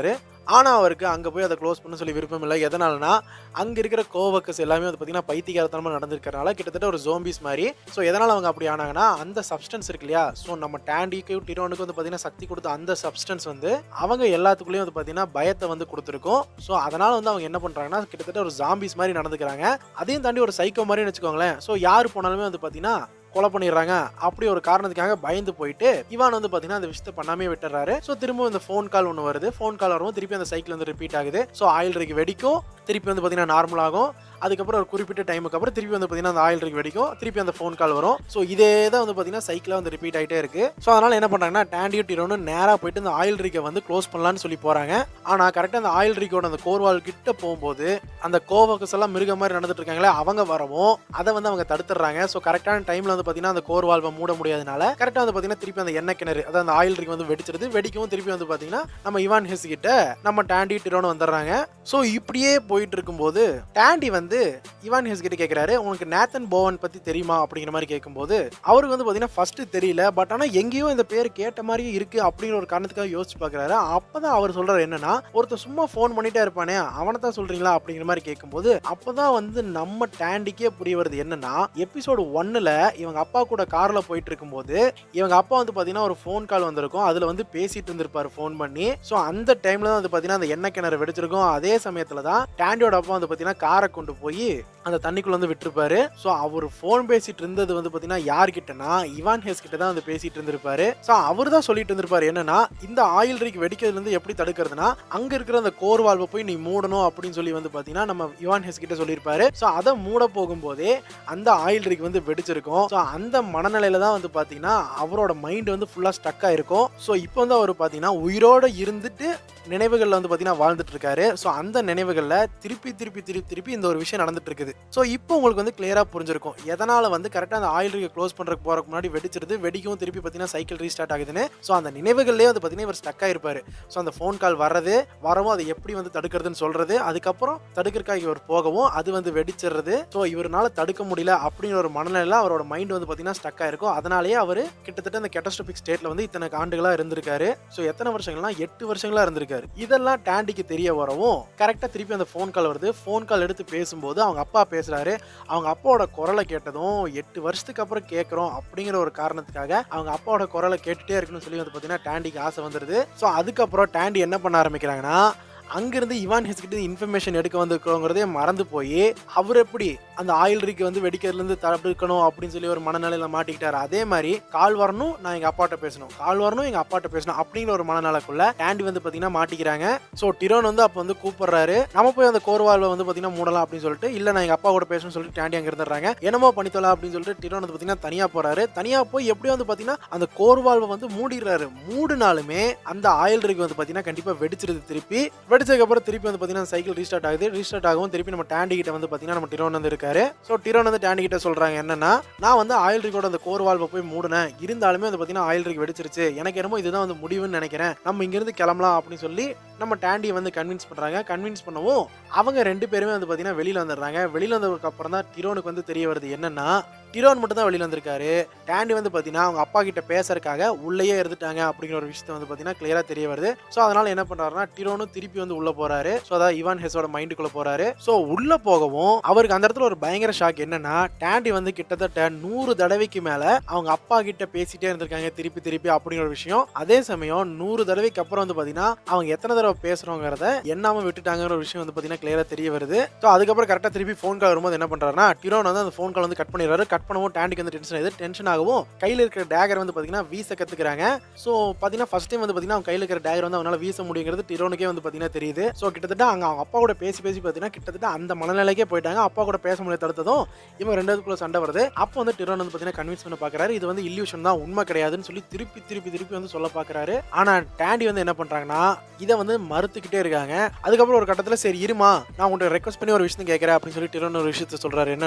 ஆனா அவருக்கு அங்க போய் அதை க்ளோஸ் பண்ண சொல்லி விருப்பம் இல்லை எதனாலனா அங்க இருக்கிற கோவக்கஸ் எல்லாமே வந்து பாத்தீங்கன்னா பைத்தியகாரத்தனமா நடந்திருக்கறனால கிட்டத்தட்ட ஒரு ஜோம்பிஸ் மாதிரி ஸோ எதனால அவங்க அப்படி ஆனாங்கன்னா அந்த சப்ஸ்டன்ஸ் இருக்கு இல்லையா ஸோ நம்ம டேண்டிக்கு டிரோனுக்கு வந்து பாத்தீங்கன்னா சக்தி கொடுத்த அந்த சப்ஸ்டன்ஸ் வந்து அவங்க எல்லாத்துக்குள்ளேயும் வந்து பாத்தீங்கன்னா பயத்தை வந்து கொடுத்துருக்கும் ஸோ அதனால வந்து அவங்க என்ன பண்றாங்கன்னா கிட்டத்தட்ட ஒரு ஜாம்பிஸ் மாதிரி நடந்துக்கிறாங்க அதையும் தாண்டி ஒரு சைக்கோ மாதிரி வச்சுக்கோங்களேன் ஸோ யார் போனாலுமே வந்து பாத்தீங்கன்னா கொலை பண்ணிடுறாங்க அப்படி ஒரு காரணத்துக்காக பயந்து போயிட்டு இவான் வந்து பாத்தீங்கன்னா அந்த விஷயத்த பண்ணாமே விட்டுறாரு ஸோ திரும்ப இந்த ஃபோன் கால் ஒன்று வருது ஃபோன் கால் வரும்போது திருப்பி அந்த சைக்கிள் வந்து ரிப்பீட் ஆகுது ஸோ ஆயில் ரிக் வெடிக்கும் திருப்பி வந்து பாத்தீங்கன்னா நார்மல் ஆகும் அதுக்கப்புறம் ஒரு குறிப்பிட்ட டைமுக்கு அப்புறம் திருப்பி வந்து பார்த்தீங்கன்னா அந்த ஆயில் ரிக் வெடிக்கும் திருப்பி அந்த ஃபோன் கால் வரும் ஸோ இதே தான் வந்து பார்த்தீங்கன்னா சைக்கிளாக வந்து ரிப்பீட் ஆகிட்டே இருக்கு ஸோ அதனால என்ன பண்ணுறாங்கன்னா டேண்டியோ டிரோனு நேராக போயிட்டு இந்த ஆயில் ரிக்கை வந்து க்ளோஸ் பண்ணலான்னு சொல்லி போகிறாங்க ஆனால் கரெக்டாக அந்த ஆயில் ரிக்கோட அந்த கோர்வால் கிட்ட போகும்போது அந்த கோவக்கஸ் எல்லாம் மிருக மாதிரி நடந்துட்டு இருக்காங்களே அவங்க வரவும் அதை வந்து அவங்க தடுத்துடுறாங்க ஸோ கரெக்டான டைமில் வந்து பார்த்தீங்கன்னா அந்த கோர்வால்வை மூட முடியாதனால கரெக்டாக வந்து பார்த்தீங்கன்னா திருப்பி அந்த எண்ணெய் கிணறு அதாவது அந்த ஆயில் ரிக் வந்து வெடிச்சிருது வெடிக்கவும் திருப்பி வந்து பார்த்தீங்கன்னா நம்ம இவான் ஹெஸ் கிட்ட நம்ம டாண்டி டிரோனு வந்துடுறாங்க ஸோ இப்படியே போயிட்டு இருக்கும்போது டாண்டி வந்து இவான் ஹெஸ் கிட்ட கேட்குறாரு உனக்கு நேத்தன் போவன் பற்றி தெரியுமா அப்படிங்கிற மாதிரி கேட்கும்போது அவருக்கு வந்து பார்த்தீங்கன்னா ஃபர்ஸ்ட் தெரியல பட் ஆனால் எங்கேயோ இந்த பேர் கேட்ட மாதிரியே இருக்கு அப்படிங்கிற ஒரு காரணத்துக்காக யோசிச்சு பார்க்குறாரு அப்பதான் அவர் சொல்றாரு என்னன்னா ஒருத்தர் சும்மா ஃபோன் பண்ணிட்டே இருப்பானே அவனை தான் சொல்றீங்களா அப்படிங்கிற மாதிரி கேட்கும்போது அப்பதான் வந்து நம்ம டாண்டிக்கே புரிய வருது என்னன்னா எபிசோடு ஒன்னுல இவங்க அப்பா கூட கார்ல போயிட்டு இருக்கும்போது இவங்க அப்பா வந்து பாத்தீங்கன்னா ஒரு ஃபோன் கால் வந்திருக்கும் அதுல வந்து பேசிட்டு இருந்திருப்பாரு ஃபோன் பண்ணி ஸோ அந்த டைம்ல தான் வந்து பாத்தீங்கன்னா அந்த எண்ணெய் கிணறு வெடிச்சிருக்கும் அதே சமயத்துல தான் டாண்டியோட அப்பா வந்து பாத்தீங்கன்னா காரை கொண்டு போய் அந்த தண்ணிக்குள்ள வந்து விட்டுருப்பாரு ஸோ அவர் ஃபோன் பேசிட்டு இருந்தது வந்து பாத்தீங்கன்னா யார்கிட்டனா இவான் ஹேஸ் கிட்ட தான் வந்து பேசிட்டு இருந்திருப்பாரு ஸோ அவர் தான் சொல்லிட்டு இருந்திருப்பாரு என்னன்னா இந்த ஆயில் ரிக் வெடிக்கிறதுல இருந்து எப்படி தடுக்கிறதுனா அங்க இருக்கிற அந்த கோர் வால்வை போய் நீ மூடணும் அப்படின்னு சொல்லி வந்து பாத்தீங்கன்னா நம்ம இவான் ஹெஸ் கிட்ட சொல்லியிருப்பாரு ஸோ அதை மூட போகும்போதே அந்த ஆயில் ரிக் வந்து வெடிச்சிருக்கும் ஸோ அந்த மனநிலையில தான் வந்து பாத்தீங்கன்னா அவரோட மைண்ட் வந்து ஃபுல்லா ஸ்டக் ஆயிருக்கும் ஸோ இப்போ வந்து அவர் பாத்தீங்கன்னா உயிரோட இருந்துட்டு நினைவுகள்ல வந்து பாத்தீங்கன்னா வாழ்ந்துட்டு இருக்காரு ஸோ அந்த நினைவுகள்ல திருப்பி திருப்பி திருப்பி திருப்பி இந்த ஒரு விஷயம் நடந்துட்டு இருக்குது ஸோ இப்போ உங்களுக்கு வந்து கிளியரா புரிஞ்சிருக்கும் எதனால வந்து கரெக்டாக அந்த ஆயில் ரிக்கை க்ளோஸ் பண்றதுக்கு போறதுக்கு முன்னாடி வெடிச்சிருது வெடிக்கும் திருப்பி பார்த்தீங்கன்னா சைக்கிள் ரீஸ்டார்ட் ஆகுதுன்னு ஸோ அந்த நினைவுகள்லேயே வந்து பார்த்தீங்கன்னா இவர் ஸ்டக் ஆயிருப்பாரு ஸோ அந்த ஃபோன் கால் வர்றது வரவும் அதை எப்படி வந்து தடுக்கிறதுன்னு சொல்றது அதுக்கப்புறம் தடுக்கிறதுக்காக இவர் போகவும் அது வந்து வெடிச்சிடுறது ஸோ இவரால் தடுக்க முடியல அப்படிங்கிற ஒரு மனநிலையில அவரோட மைண்ட் வந்து பார்த்தீங்கன்னா ஸ்டக் ஆயிருக்கும் அதனாலேயே அவர் கிட்டத்தட்ட அந்த கெட்டஸ்ட்ரோபிக் ஸ்டேட்ல வந்து இத்தனை ஆண்டுகளா இருந்திருக்காரு ஸோ எத்தனை வருஷங்கள்னா எட்டு வருஷங்களா இருந்திருக்காரு இதெல்லாம் டாண்டிக்கு தெரிய வரவும் கரெக்டாக திருப்பி அந்த ஃபோன் கால் வருது ஃபோன் கால் எடுத்து பேசும்போது அவங்க அப்பா பேசுறாரு அவங்க அப்பாவோட குரலை கேட்டதும் எட்டு வருஷத்துக்கு அப்புறம் கேட்குறோம் அப்படிங்கிற ஒரு காரணத்துக்காக அவங்க அப்பாவோட குரலை கேட்டுட்டே இருக்கணும்னு சொல்லி வந்து பார்த்தீங்கன்னா டாண்டிக்கு ஆசை வந்துடுது ஸோ அதுக்கப்புறம் டாண்டி என்ன பண்ண ஆரம்பிக்கிறாங்கன்னா அங்கிருந்து இவான் ஹெஸ்கிட்ட இன்ஃபர்மேஷன் எடுக்க வந்திருக்கிறோங்கிறதே மறந்து போய் அவர் எப்படி அந்த ஆயில் ரிக்கு வந்து வெடிக்கிறதுலேருந்து தடுக்கணும் அப்படின்னு சொல்லி ஒரு மனநிலையில மாட்டிக்கிட்டாரு அதே மாதிரி கால் வரணும் நான் எங்க அப்பாட்ட பேசணும் கால் வரணும் எங்க அப்பாட்ட பேசணும் அப்படிங்கிற ஒரு மனநிலைக்குள்ள டாண்டி வந்து பாத்தீங்கன்னா மாட்டிக்கிறாங்க ஸோ டிரோன் வந்து அப்போ வந்து கூப்பிடுறாரு நம்ம போய் அந்த கோர்வால்வை வந்து பாத்தீங்கன்னா மூடலாம் அப்படின்னு சொல்லிட்டு இல்ல நான் எங்க அப்பா கூட பேசணும்னு சொல்லிட்டு டாண்டி அங்க இருந்துடுறாங்க என்னமோ பண்ணித்தலாம் அப்படின்னு சொல்லிட்டு டிரோன் வந்து பாத்தீங்கன்னா தனியா போறாரு தனியா போய் எப்படியோ வந்து பாத்தீங்கன்னா அந்த கோர்வால்வை வந்து மூடிடுறாரு மூடினாலுமே அந்த ஆயில் ரிக் வந்து பாத்தீங்கன்னா கண்டிப்பா வெடிச்சிருது திருப்பி வெடிச்சதுக்கு அப்புறம் திருப்பி வந்து பாத்தீங்கன்னா சைக்கிள் ரீஸ்டார்ட் ஆகுது ரீஸ்டார்ட் ஆகும் திருப்பி நம்ம டாண்டி கிட்ட வந்து பாத்தீங்கன்னா நம்ம டிரோன் வந்து இருக்காரு ஸோ டிரோன் வந்து டாண்டி கிட்ட சொல்றாங்க என்னன்னா நான் வந்து ஆயில் ரிக்கோட அந்த கோர் வால்வை போய் மூடினேன் இருந்தாலுமே வந்து பாத்தீங்கன்னா ஆயில் ரிக் வெடிச்சிருச்சு எனக்கு என்னமோ இதுதான் வந்து முடிவுன்னு நினைக்கிறேன் நம்ம இங்கிருந்து கிளம்பலாம் அப்படின்னு சொல்லி நம்ம டாண்டியை வந்து கன்வின்ஸ் பண்றாங்க கன்வின்ஸ் பண்ணவும் அவங்க ரெண்டு பேருமே வந்து பாத்தீங்கன்னா வெளியில வந்துடுறாங்க வெளியில வந்ததுக்கு அப்புறம் தான் டிரோனுக்கு வந்து தெரிய வருது என்னன்னா டிரோன் மட்டும் தான் வெளியில வந்திருக்காரு டாண்டி வந்து பாத்தீங்கன்னா அவங்க அப்பா கிட்ட பேசுறதுக்காக உள்ளேயே இருந்துட்டாங்க அப்படிங்கிற ஒரு விஷயத்த வந்து பாத்தீங்கன்னா கிளியரா தெரிய வருது ஸோ அதனால என்ன பண்றாருன்னா டிரோனும் திருப்பி வந்து உள்ள போறாரு ஸோ அதாவது இவான் ஹெஸோட மைண்டுக்குள்ள போறாரு ஸோ உள்ள போகவும் அவருக்கு அந்த இடத்துல ஒரு பயங்கர ஷாக் என்னன்னா டாண்டி வந்து கிட்டத்தட்ட நூறு தடவைக்கு மேல அவங்க அப்பா கிட்ட பேசிட்டே இருந்திருக்காங்க திருப்பி திருப்பி அப்படிங்கிற ஒரு விஷயம் அதே சமயம் நூறு தடவைக்கு அப்புறம் வந்து பாத்தீங்கன்னா அவங்க எத்தனை தடவை பேசுறோங்கிறத எண்ணாம விட்டுட்டாங்கிற ஒரு விஷயம் வந்து பாத்தீங்கன்னா கிளியரா தெரிய வருது ஸோ அதுக்கப்புறம் கரெக்டா திருப்பி ஃபோன் கால் வரும்போது என்ன பண்றாருன்னா டிரோன் வந்து அந்த ஃபோன் கால் வந்து கட் பண்ணிடுறாரு கட் பண்ணவும் டாண்டிக்கு வந்து டென்ஷன் ஆகுது டென்ஷன் ஆகவும் கையில் இருக்கிற டேகர் வந்து பாத்தீங்கன்னா வீச கத்துக்கிறாங்க ஸோ பாத்தீங்கன்னா ஃபர்ஸ்ட் டைம் வந்து பாத்தீங்கன்னா அவங்க கையில் இருக்கிற டேகர் வந்து அவனால வீச முடியுங்கிறது டிரோனுக்கே வந்து பாத்தீங்கன்னா தெரியுது ஸோ கிட்டத்தட்ட அங்க அவங்க அப்பா கூட பேசி பேசி பாத்தீங்கன்னா கிட்டத்தட்ட அந்த மனநிலைக்கே போயிட்டாங்க அப்பா கூட பேச முடிய தடுத்ததும் இவங்க ரெண்டாவதுக்குள்ள சண்டை வருது அப்போ வந்து டிரோன் வந்து பாத்தீங்கன்னா கன்வின்ஸ் பண்ண பாக்குறாரு இது வந்து இல்லியூஷன் தான் உண்மை கிடையாதுன்னு சொல்லி திருப்பி திருப்பி திருப்பி வந்து சொல்ல பாக்குறாரு ஆனா டாண்டி வந்து என்ன பண்றாங்கன்னா இதை வந்து மறுத்துக்கிட்டே இருக்காங்க அதுக்கப்புறம் ஒரு கட்டத்துல சரி இருமா நான் உங்கள்கிட்ட ரெக்வஸ்ட் பண்ணி ஒரு விஷயம் கேட்கறேன் அப்படின்னு சொல்லி டிரோன் ஒரு விஷயத்த சொல்றாரு என்னன்னா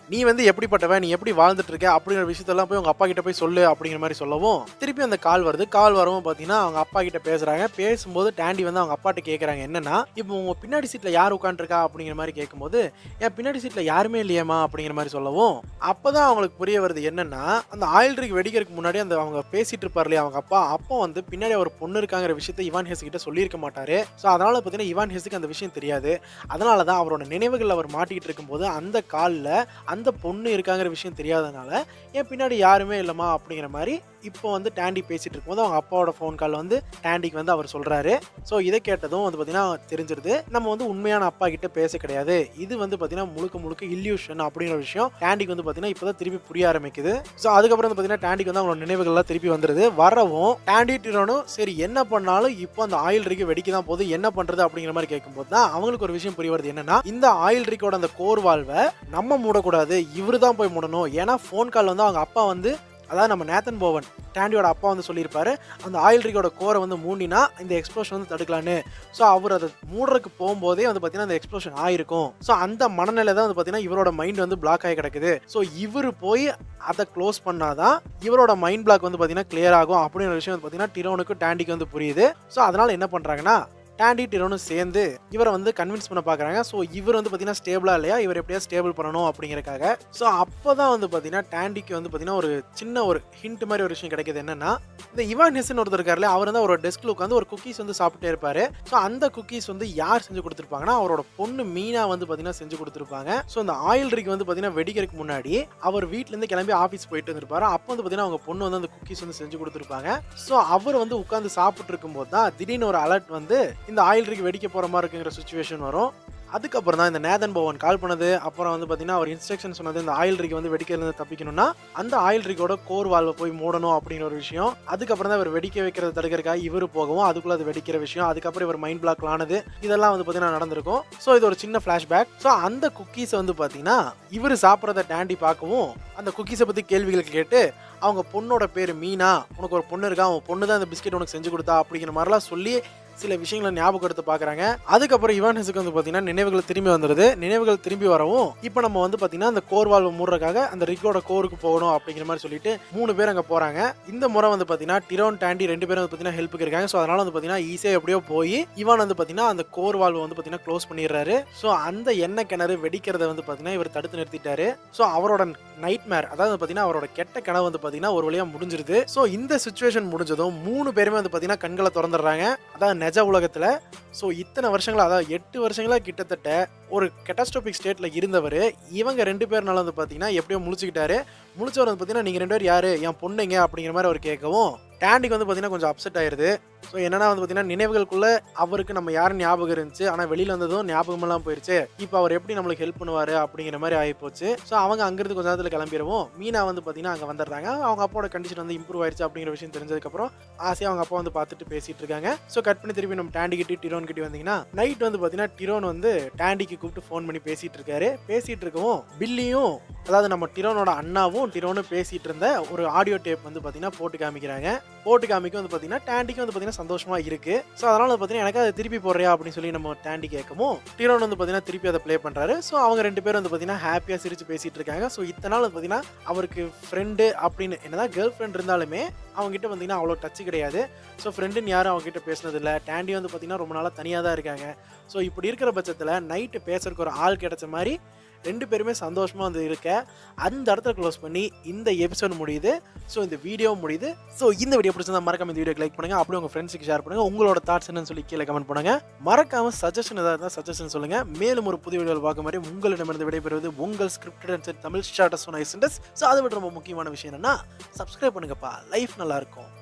நீ வந்து எப்படிப்பட்டவன் நீ எப்படி வாழ்ந்துட்டு இருக்க அப்படிங்கிற விஷயத்தெல்லாம் போய் உங்க அப்பா கிட்ட போய் சொல்லு அப்படிங்கிற மாதிரி சொல்லவும் திருப்பி அந்த கால் வருது கால் வரவும் பார்த்தீங்கன்னா அவங்க அப்பா கிட்ட பேசுறாங்க பேசும்போது டாண்டி வந்து அவங்க அப்பாட்ட கேட்குறாங்க என்னன்னா இப்போ உங்க பின்னாடி சீட்ல யார் உட்காந்துருக்கா அப்படிங்கிற மாதிரி கேட்கும்போது என் பின்னாடி சீட்ல யாருமே இல்லையேம்மா அப்படிங்கிற மாதிரி சொல்லவும் அப்பதான் அவங்களுக்கு புரிய வருது என்னன்னா அந்த ஆயில் ரிக் வெடிக்கிறதுக்கு முன்னாடி அந்த அவங்க பேசிட்டு இருப்பார் இல்லையா அவங்க அப்பா அப்போ வந்து பின்னாடி ஒரு பொண்ணு இருக்காங்கிற விஷயத்த இவான் ஹெஸ் கிட்ட சொல்லியிருக்க மாட்டாரு ஸோ அதனால பார்த்தீங்கன்னா இவான் ஹெஸுக்கு அந்த விஷயம் தெரியாது அதனால தான் அவரோட நினைவுகள் அவர் மாட்டிக்கிட்டு இருக்கும்போது அந்த காலில் அந்த பொண்ணு இருக்காங்கிற விஷயம் தெரியாதனால என் பின்னாடி யாருமே இல்லைம்மா அப்படிங்கிற மாதிரி இப்போ வந்து டாண்டி பேசிட்டு இருக்கும்போது அவங்க அப்பாவோட ஃபோன் கால் வந்து டாண்டிக்கு வந்து அவர் சொல்றாரு ஸோ இதை கேட்டதும் வந்து பார்த்தீங்கன்னா தெரிஞ்சிருது நம்ம வந்து உண்மையான அப்பா கிட்ட பேச கிடையாது இது வந்து பார்த்தீங்கன்னா முழுக்க முழுக்க இல்யூஷன் அப்படிங்கிற விஷயம் டாண்டிக்கு வந்து பார்த்தீங்கன்னா இப்போதான் திருப்பி புரிய ஆரம்பிக்குது ஸோ அதுக்கப்புறம் வந்து பார்த்தீங்கன்னா டாண்டிக்கு வந்து அவங்களோட நினைவுகள்லாம் திருப்பி வந்துருது வரவும் டாண்டி டிரோனும் சரி என்ன பண்ணாலும் இப்போ அந்த ஆயில் ரிக்கு வெடிக்க தான் போகுது என்ன பண்றது அப்படிங்கிற மாதிரி கேட்கும்போது தான் அவங்களுக்கு ஒரு விஷயம் புரிய வருது என்னன்னா இந்த ஆயில் ரிக்கோட அந்த கோர் வால்வை நம்ம மூடக்கூடாது இவரு தான் போய் மூடணும் ஏன்னா ஃபோன் கால் வந்து அவங்க அப்பா வந்து அதாவது நம்ம நேத்தன் போவன் டாண்டியோட அப்பா வந்து சொல்லியிருப்பாரு அந்த ஆயில் ரிக்கோட கோரை வந்து மூடினா இந்த எக்ஸ்ப்ளோஷன் வந்து தடுக்கலான்னு ஸோ அவர் அதை மூடுறதுக்கு போகும்போதே வந்து பார்த்தீங்கன்னா அந்த எக்ஸ்ப்ளோஷன் ஆயிருக்கும் ஸோ அந்த மனநிலை தான் வந்து பார்த்தீங்கன்னா இவரோட மைண்ட் வந்து பிளாக் ஆகி கிடக்குது ஸோ இவர் போய் அதை க்ளோஸ் பண்ணாதான் இவரோட மைண்ட் பிளாக் வந்து பார்த்தீங்கன்னா கிளியர் ஆகும் அப்படிங்கிற விஷயம் வந்து பார்த்தீங்கன்னா டிரோனுக்கு டாண்டிக்கு வந்து புரியுது ஸோ அதனால என்ன பண்ணுறாங்கன்னா டாண்டி டிரோனும் சேர்ந்து இவரை வந்து கன்வின்ஸ் பண்ண பார்க்குறாங்க ஸோ இவர் வந்து பார்த்தீங்கன்னா ஸ்டேபிளாக இல்லையா இவர் எப்படியா ஸ்டேபிள் பண்ணணும் அப்படிங்கறக்காக ஸோ அப்போ தான் வந்து பார்த்தீங்கன்னா டாண்டிக்கு வந்து பார்த்தீங்கன்னா ஒரு சின்ன ஒரு ஹிண்ட் மாதிரி ஒரு விஷயம் கிடைக்குது என்னன்னா இந்த இவான் ஹெசன் ஒருத்தர் இருக்காருல்ல அவர் வந்து அவரோட டெஸ்க்ல உட்காந்து ஒரு குக்கீஸ் வந்து சாப்பிட்டே இருப்பாரு ஸோ அந்த குக்கீஸ் வந்து யார் செஞ்சு கொடுத்துருப்பாங்கன்னா அவரோட பொண்ணு மீனா வந்து பார்த்தீங்கன்னா செஞ்சு கொடுத்துருப்பாங்க ஸோ அந்த ஆயில் ரிக் வந்து பார்த்தீங்கன்னா வெடிக்கிறதுக்கு முன்னாடி அவர் வீட்டிலேருந்து கிளம்பி ஆஃபீஸ் போயிட்டு இருந்திருப்பாரு அப்போ வந்து பார்த்தீங்கன்னா அவங்க பொண்ணு வந்து அந்த குக்கீஸ் வந்து செஞ்சு கொடுத்துருப்பாங்க ஸோ அவர் வந்து உட்காந்து சாப்பிட்டு இருக்கும்போது தான் திடீர்னு ஒரு அலர்ட் வந்து இந்த ஆயில் ரிக் வெடிக்க போற மாதிரி இருக்குங்கிற சுச்சுவேஷன் வரும் அதுக்கப்புறம் தான் இந்த நேதன் பவன் கால் பண்ணது அப்புறம் வந்து பார்த்தீங்கன்னா அவர் இன்ஸ்ட்ரக்ஷன் சொன்னது இந்த ஆயில் ரிக் வந்து வெடிக்கிறது தப்பிக்கணும்னா அந்த ஆயில் ரிக்கோட கோர் வால்வை போய் மூடணும் அப்படிங்கிற ஒரு விஷயம் அதுக்கப்புறம் தான் இவர் வெடிக்க வைக்கிறத தடுக்கிறதுக்காக இவர் போகவும் அதுக்குள்ள அது வெடிக்கிற விஷயம் அதுக்கப்புறம் இவர் மைண்ட் பிளாக் ஆனது இதெல்லாம் வந்து பார்த்தீங்கன்னா நடந்திருக்கும் ஸோ இது ஒரு சின்ன ஃப்ளாஷ்பேக் ஸோ அந்த குக்கீஸை வந்து பார்த்தீங்கன்னா இவர் சாப்பிட்றத டாண்டி பார்க்கவும் அந்த குக்கீஸை பற்றி கேள்விகள் கேட்டு அவங்க பொண்ணோட பேர் மீனா உனக்கு ஒரு பொண்ணு இருக்கா அவன் பொண்ணு தான் இந்த பிஸ்கெட் உனக்கு செஞ்சு கொடுத்தா அப்படிங்கிற மாதிரிலாம் சொல்லி சில விஷயங்களை ஞாபகம் எடுத்து பார்க்குறாங்க அதுக்கப்புறம் இவான் ஹெஸுக்கு வந்து பார்த்தீங்கன்னா நினைவுகள் திரும்பி வந்துடுது நினைவுகள் திரும்பி வரவும் இப்போ நம்ம வந்து பார்த்தீங்கன்னா அந்த கோர் வால்வை மூடுறதுக்காக அந்த ரிக்கோட கோருக்கு போகணும் அப்படிங்கிற மாதிரி சொல்லிட்டு மூணு பேர் அங்கே போகிறாங்க இந்த முறை வந்து பார்த்தீங்கன்னா டிரோன் டாண்டி ரெண்டு பேரும் வந்து பார்த்தீங்கன்னா ஹெல்ப்புக்கு இருக்காங்க ஸோ அதனால வந்து பார்த்தீங்கன்னா ஈஸியாக எப்படியோ போய் இவான் வந்து பார்த்தீங்கன்னா அந்த கோர் வால்வை வந்து பார்த்தீங்கன்னா க்ளோஸ் பண்ணிடுறாரு ஸோ அந்த எண்ணெய் கிணறு வெடிக்கிறத வந்து பார்த்தீங்கன்னா இவர் தடுத்து நிறுத்திட்டாரு ஸோ அவரோட நைட் மேர் அதாவது பார்த்தீங்கன்னா அவரோட கெட்ட கனவு வந்து பார்த்தீங்கன்னா ஒரு வழியாக முடிஞ்சிருது ஸோ இந்த சுச்சுவேஷன் முடிஞ்சதும் மூணு பேருமே வந்து பார்த்தீங்கன்னா கண்களை திறந்துடுறாங்க அதாவது நிஜ உலகத்தில் ஸோ இத்தனை வருஷங்களா அதாவது எட்டு வருஷங்களா கிட்டத்தட்ட ஒரு கெட்டாஸ்ட்ரோபிக் ஸ்டேட்டில் இருந்தவர் இவங்க ரெண்டு பேர்னால வந்து பார்த்தீங்கன்னா எப்படியோ முழிச்சுக்கிட்டாரு முழிச்சவர் வந்து பார்த்தீங்கன்னா நீங்கள் ரெண்டு பேர் யாரு என் பொண்ணுங்க அப்படிங்கிற மாதிரி அவர் கேட்கவும் டாண்டிக்கு வந்து பார்த்தீங்கன்னா கொஞ்சம் அப்செட் ஆயிருது ஸோ என்னன்னா வந்து பார்த்தீங்கன்னா நினைவுகளுக்குள்ள அவருக்கு நம்ம யாரும் ஞாபகம் இருந்துச்சு ஆனால் வெளியில வந்ததும் ஞாபகமெல்லாம் போயிருச்சு இப்போ அவர் எப்படி நம்மளுக்கு ஹெல்ப் பண்ணுவாரு அப்படிங்கிற மாதிரி ஆகிப்போச்சு ஸோ அவங்க அங்கிருந்து கொஞ்ச நேரத்தில் கிளம்பிடுவோம் மீனா வந்து பார்த்தீங்கன்னா அங்கே வந்துடுறாங்க அவங்க அப்பாவோட கண்டிஷன் வந்து இம்ப்ரூவ் ஆயிருச்சு அப்படிங்கிற விஷயம் தெரிஞ்சதுக்கப்புறம் ஆசையாக அவங்க அப்பா வந்து பார்த்துட்டு பேசிட்டு இருக்காங்க ஸோ கட் பண்ணி திருப்பி நம்ம டாண்டி கிட்டி டிரோன் கிட்டி வந்தீங்கன்னா நைட் வந்து பார்த்தீங்கன்னா டிரோன் வந்து டாண்டிக்கு கூப்பிட்டு ஃபோன் பண்ணி பேசிட்டு இருக்காரு பேசிட்டு இருக்கவும் பில்லியும் அதாவது நம்ம டிரோனோட அண்ணாவும் டிரோனும் பேசிட்டு இருந்த ஒரு ஆடியோ டேப் வந்து பார்த்தீங்கன்னா போட்டு காமிக்கிறாங்க போட்டு காமிக்க வந்து பார்த்தீங்கன்னா டாண்டிக்கு வந்து பார்த்தீங்கன்னா சந்தோஷமா இருக்கு ஸோ அதனால வந்து பார்த்தீங்கன்னா எனக்கு அதை திருப்பி போடுறியா அப்படின்னு சொல்லி நம்ம டாண்டி கேட்கவும் டிரோன் வந்து பார்த்தீங்கன்னா திருப்பி அதை ப்ளே பண்றாரு ஸோ அவங்க ரெண்டு பேரும் வந்து பார்த்தீங்கன்னா ஹாப்பியாக சிரிச்சு பேசிட்டு இருக்காங்க ஸோ இத்தனை நாள் வந்து பார்த்தீங்கன்னா அவருக்கு ஃப்ரெண்டு அப்படின்னு என்னதான் கேர்ள் ஃப்ரெண்ட் இருந்தாலுமே அவங்க கிட்ட பார்த்தீங்கன்னா அவ்வளோ டச் கிடையாது ஸோ ஃப்ரெண்டுன்னு யாரும் அவங்க கிட்ட பேசினது இல்லை டாண்டி வந்து பார்த்தீங்கன்னா ரொம்ப நாளாக தனியாக தான் இருக்காங்க ஸோ இப்படி இருக்கிற பட்சத்தில் நைட்டு பேசுறதுக்கு ஒரு ஆள் கிடைச்ச மாதிரி ரெண்டு பேருமே சந்தோஷமா வந்து இருக்க அந்த இடத்துல க்ளோஸ் பண்ணி இந்த எபிசோட் முடியுது ஸோ இந்த வீடியோ முடியுது ஸோ இந்த வீடியோ பிடிச்சிருந்தா மறக்காம இந்த வீடியோ லைக் பண்ணுங்க அப்படியே உங்க ஃப்ரெண்ட்ஸுக்கு ஷேர் பண்ணுங்க உங்களோட தாட்ஸ் என்னன்னு சொல்லி கீழே கமெண்ட் பண்ணுங்க மறக்காம சஜஷன் ஏதாவது இருந்தால் சஜஷன் சொல்லுங்க மேலும் ஒரு புதிய வீடியோவில் பார்க்க மாதிரி உங்களிடமிருந்து விடைபெறுவது உங்கள் scripted and Tamil status one ஐசன்டஸ் ஸோ அதை விட ரொம்ப முக்கியமான விஷயம் என்னன்னா சப்ஸ்கிரைப் பண்ணுங்கப்பா லைஃப் நல்லா இருக்கும்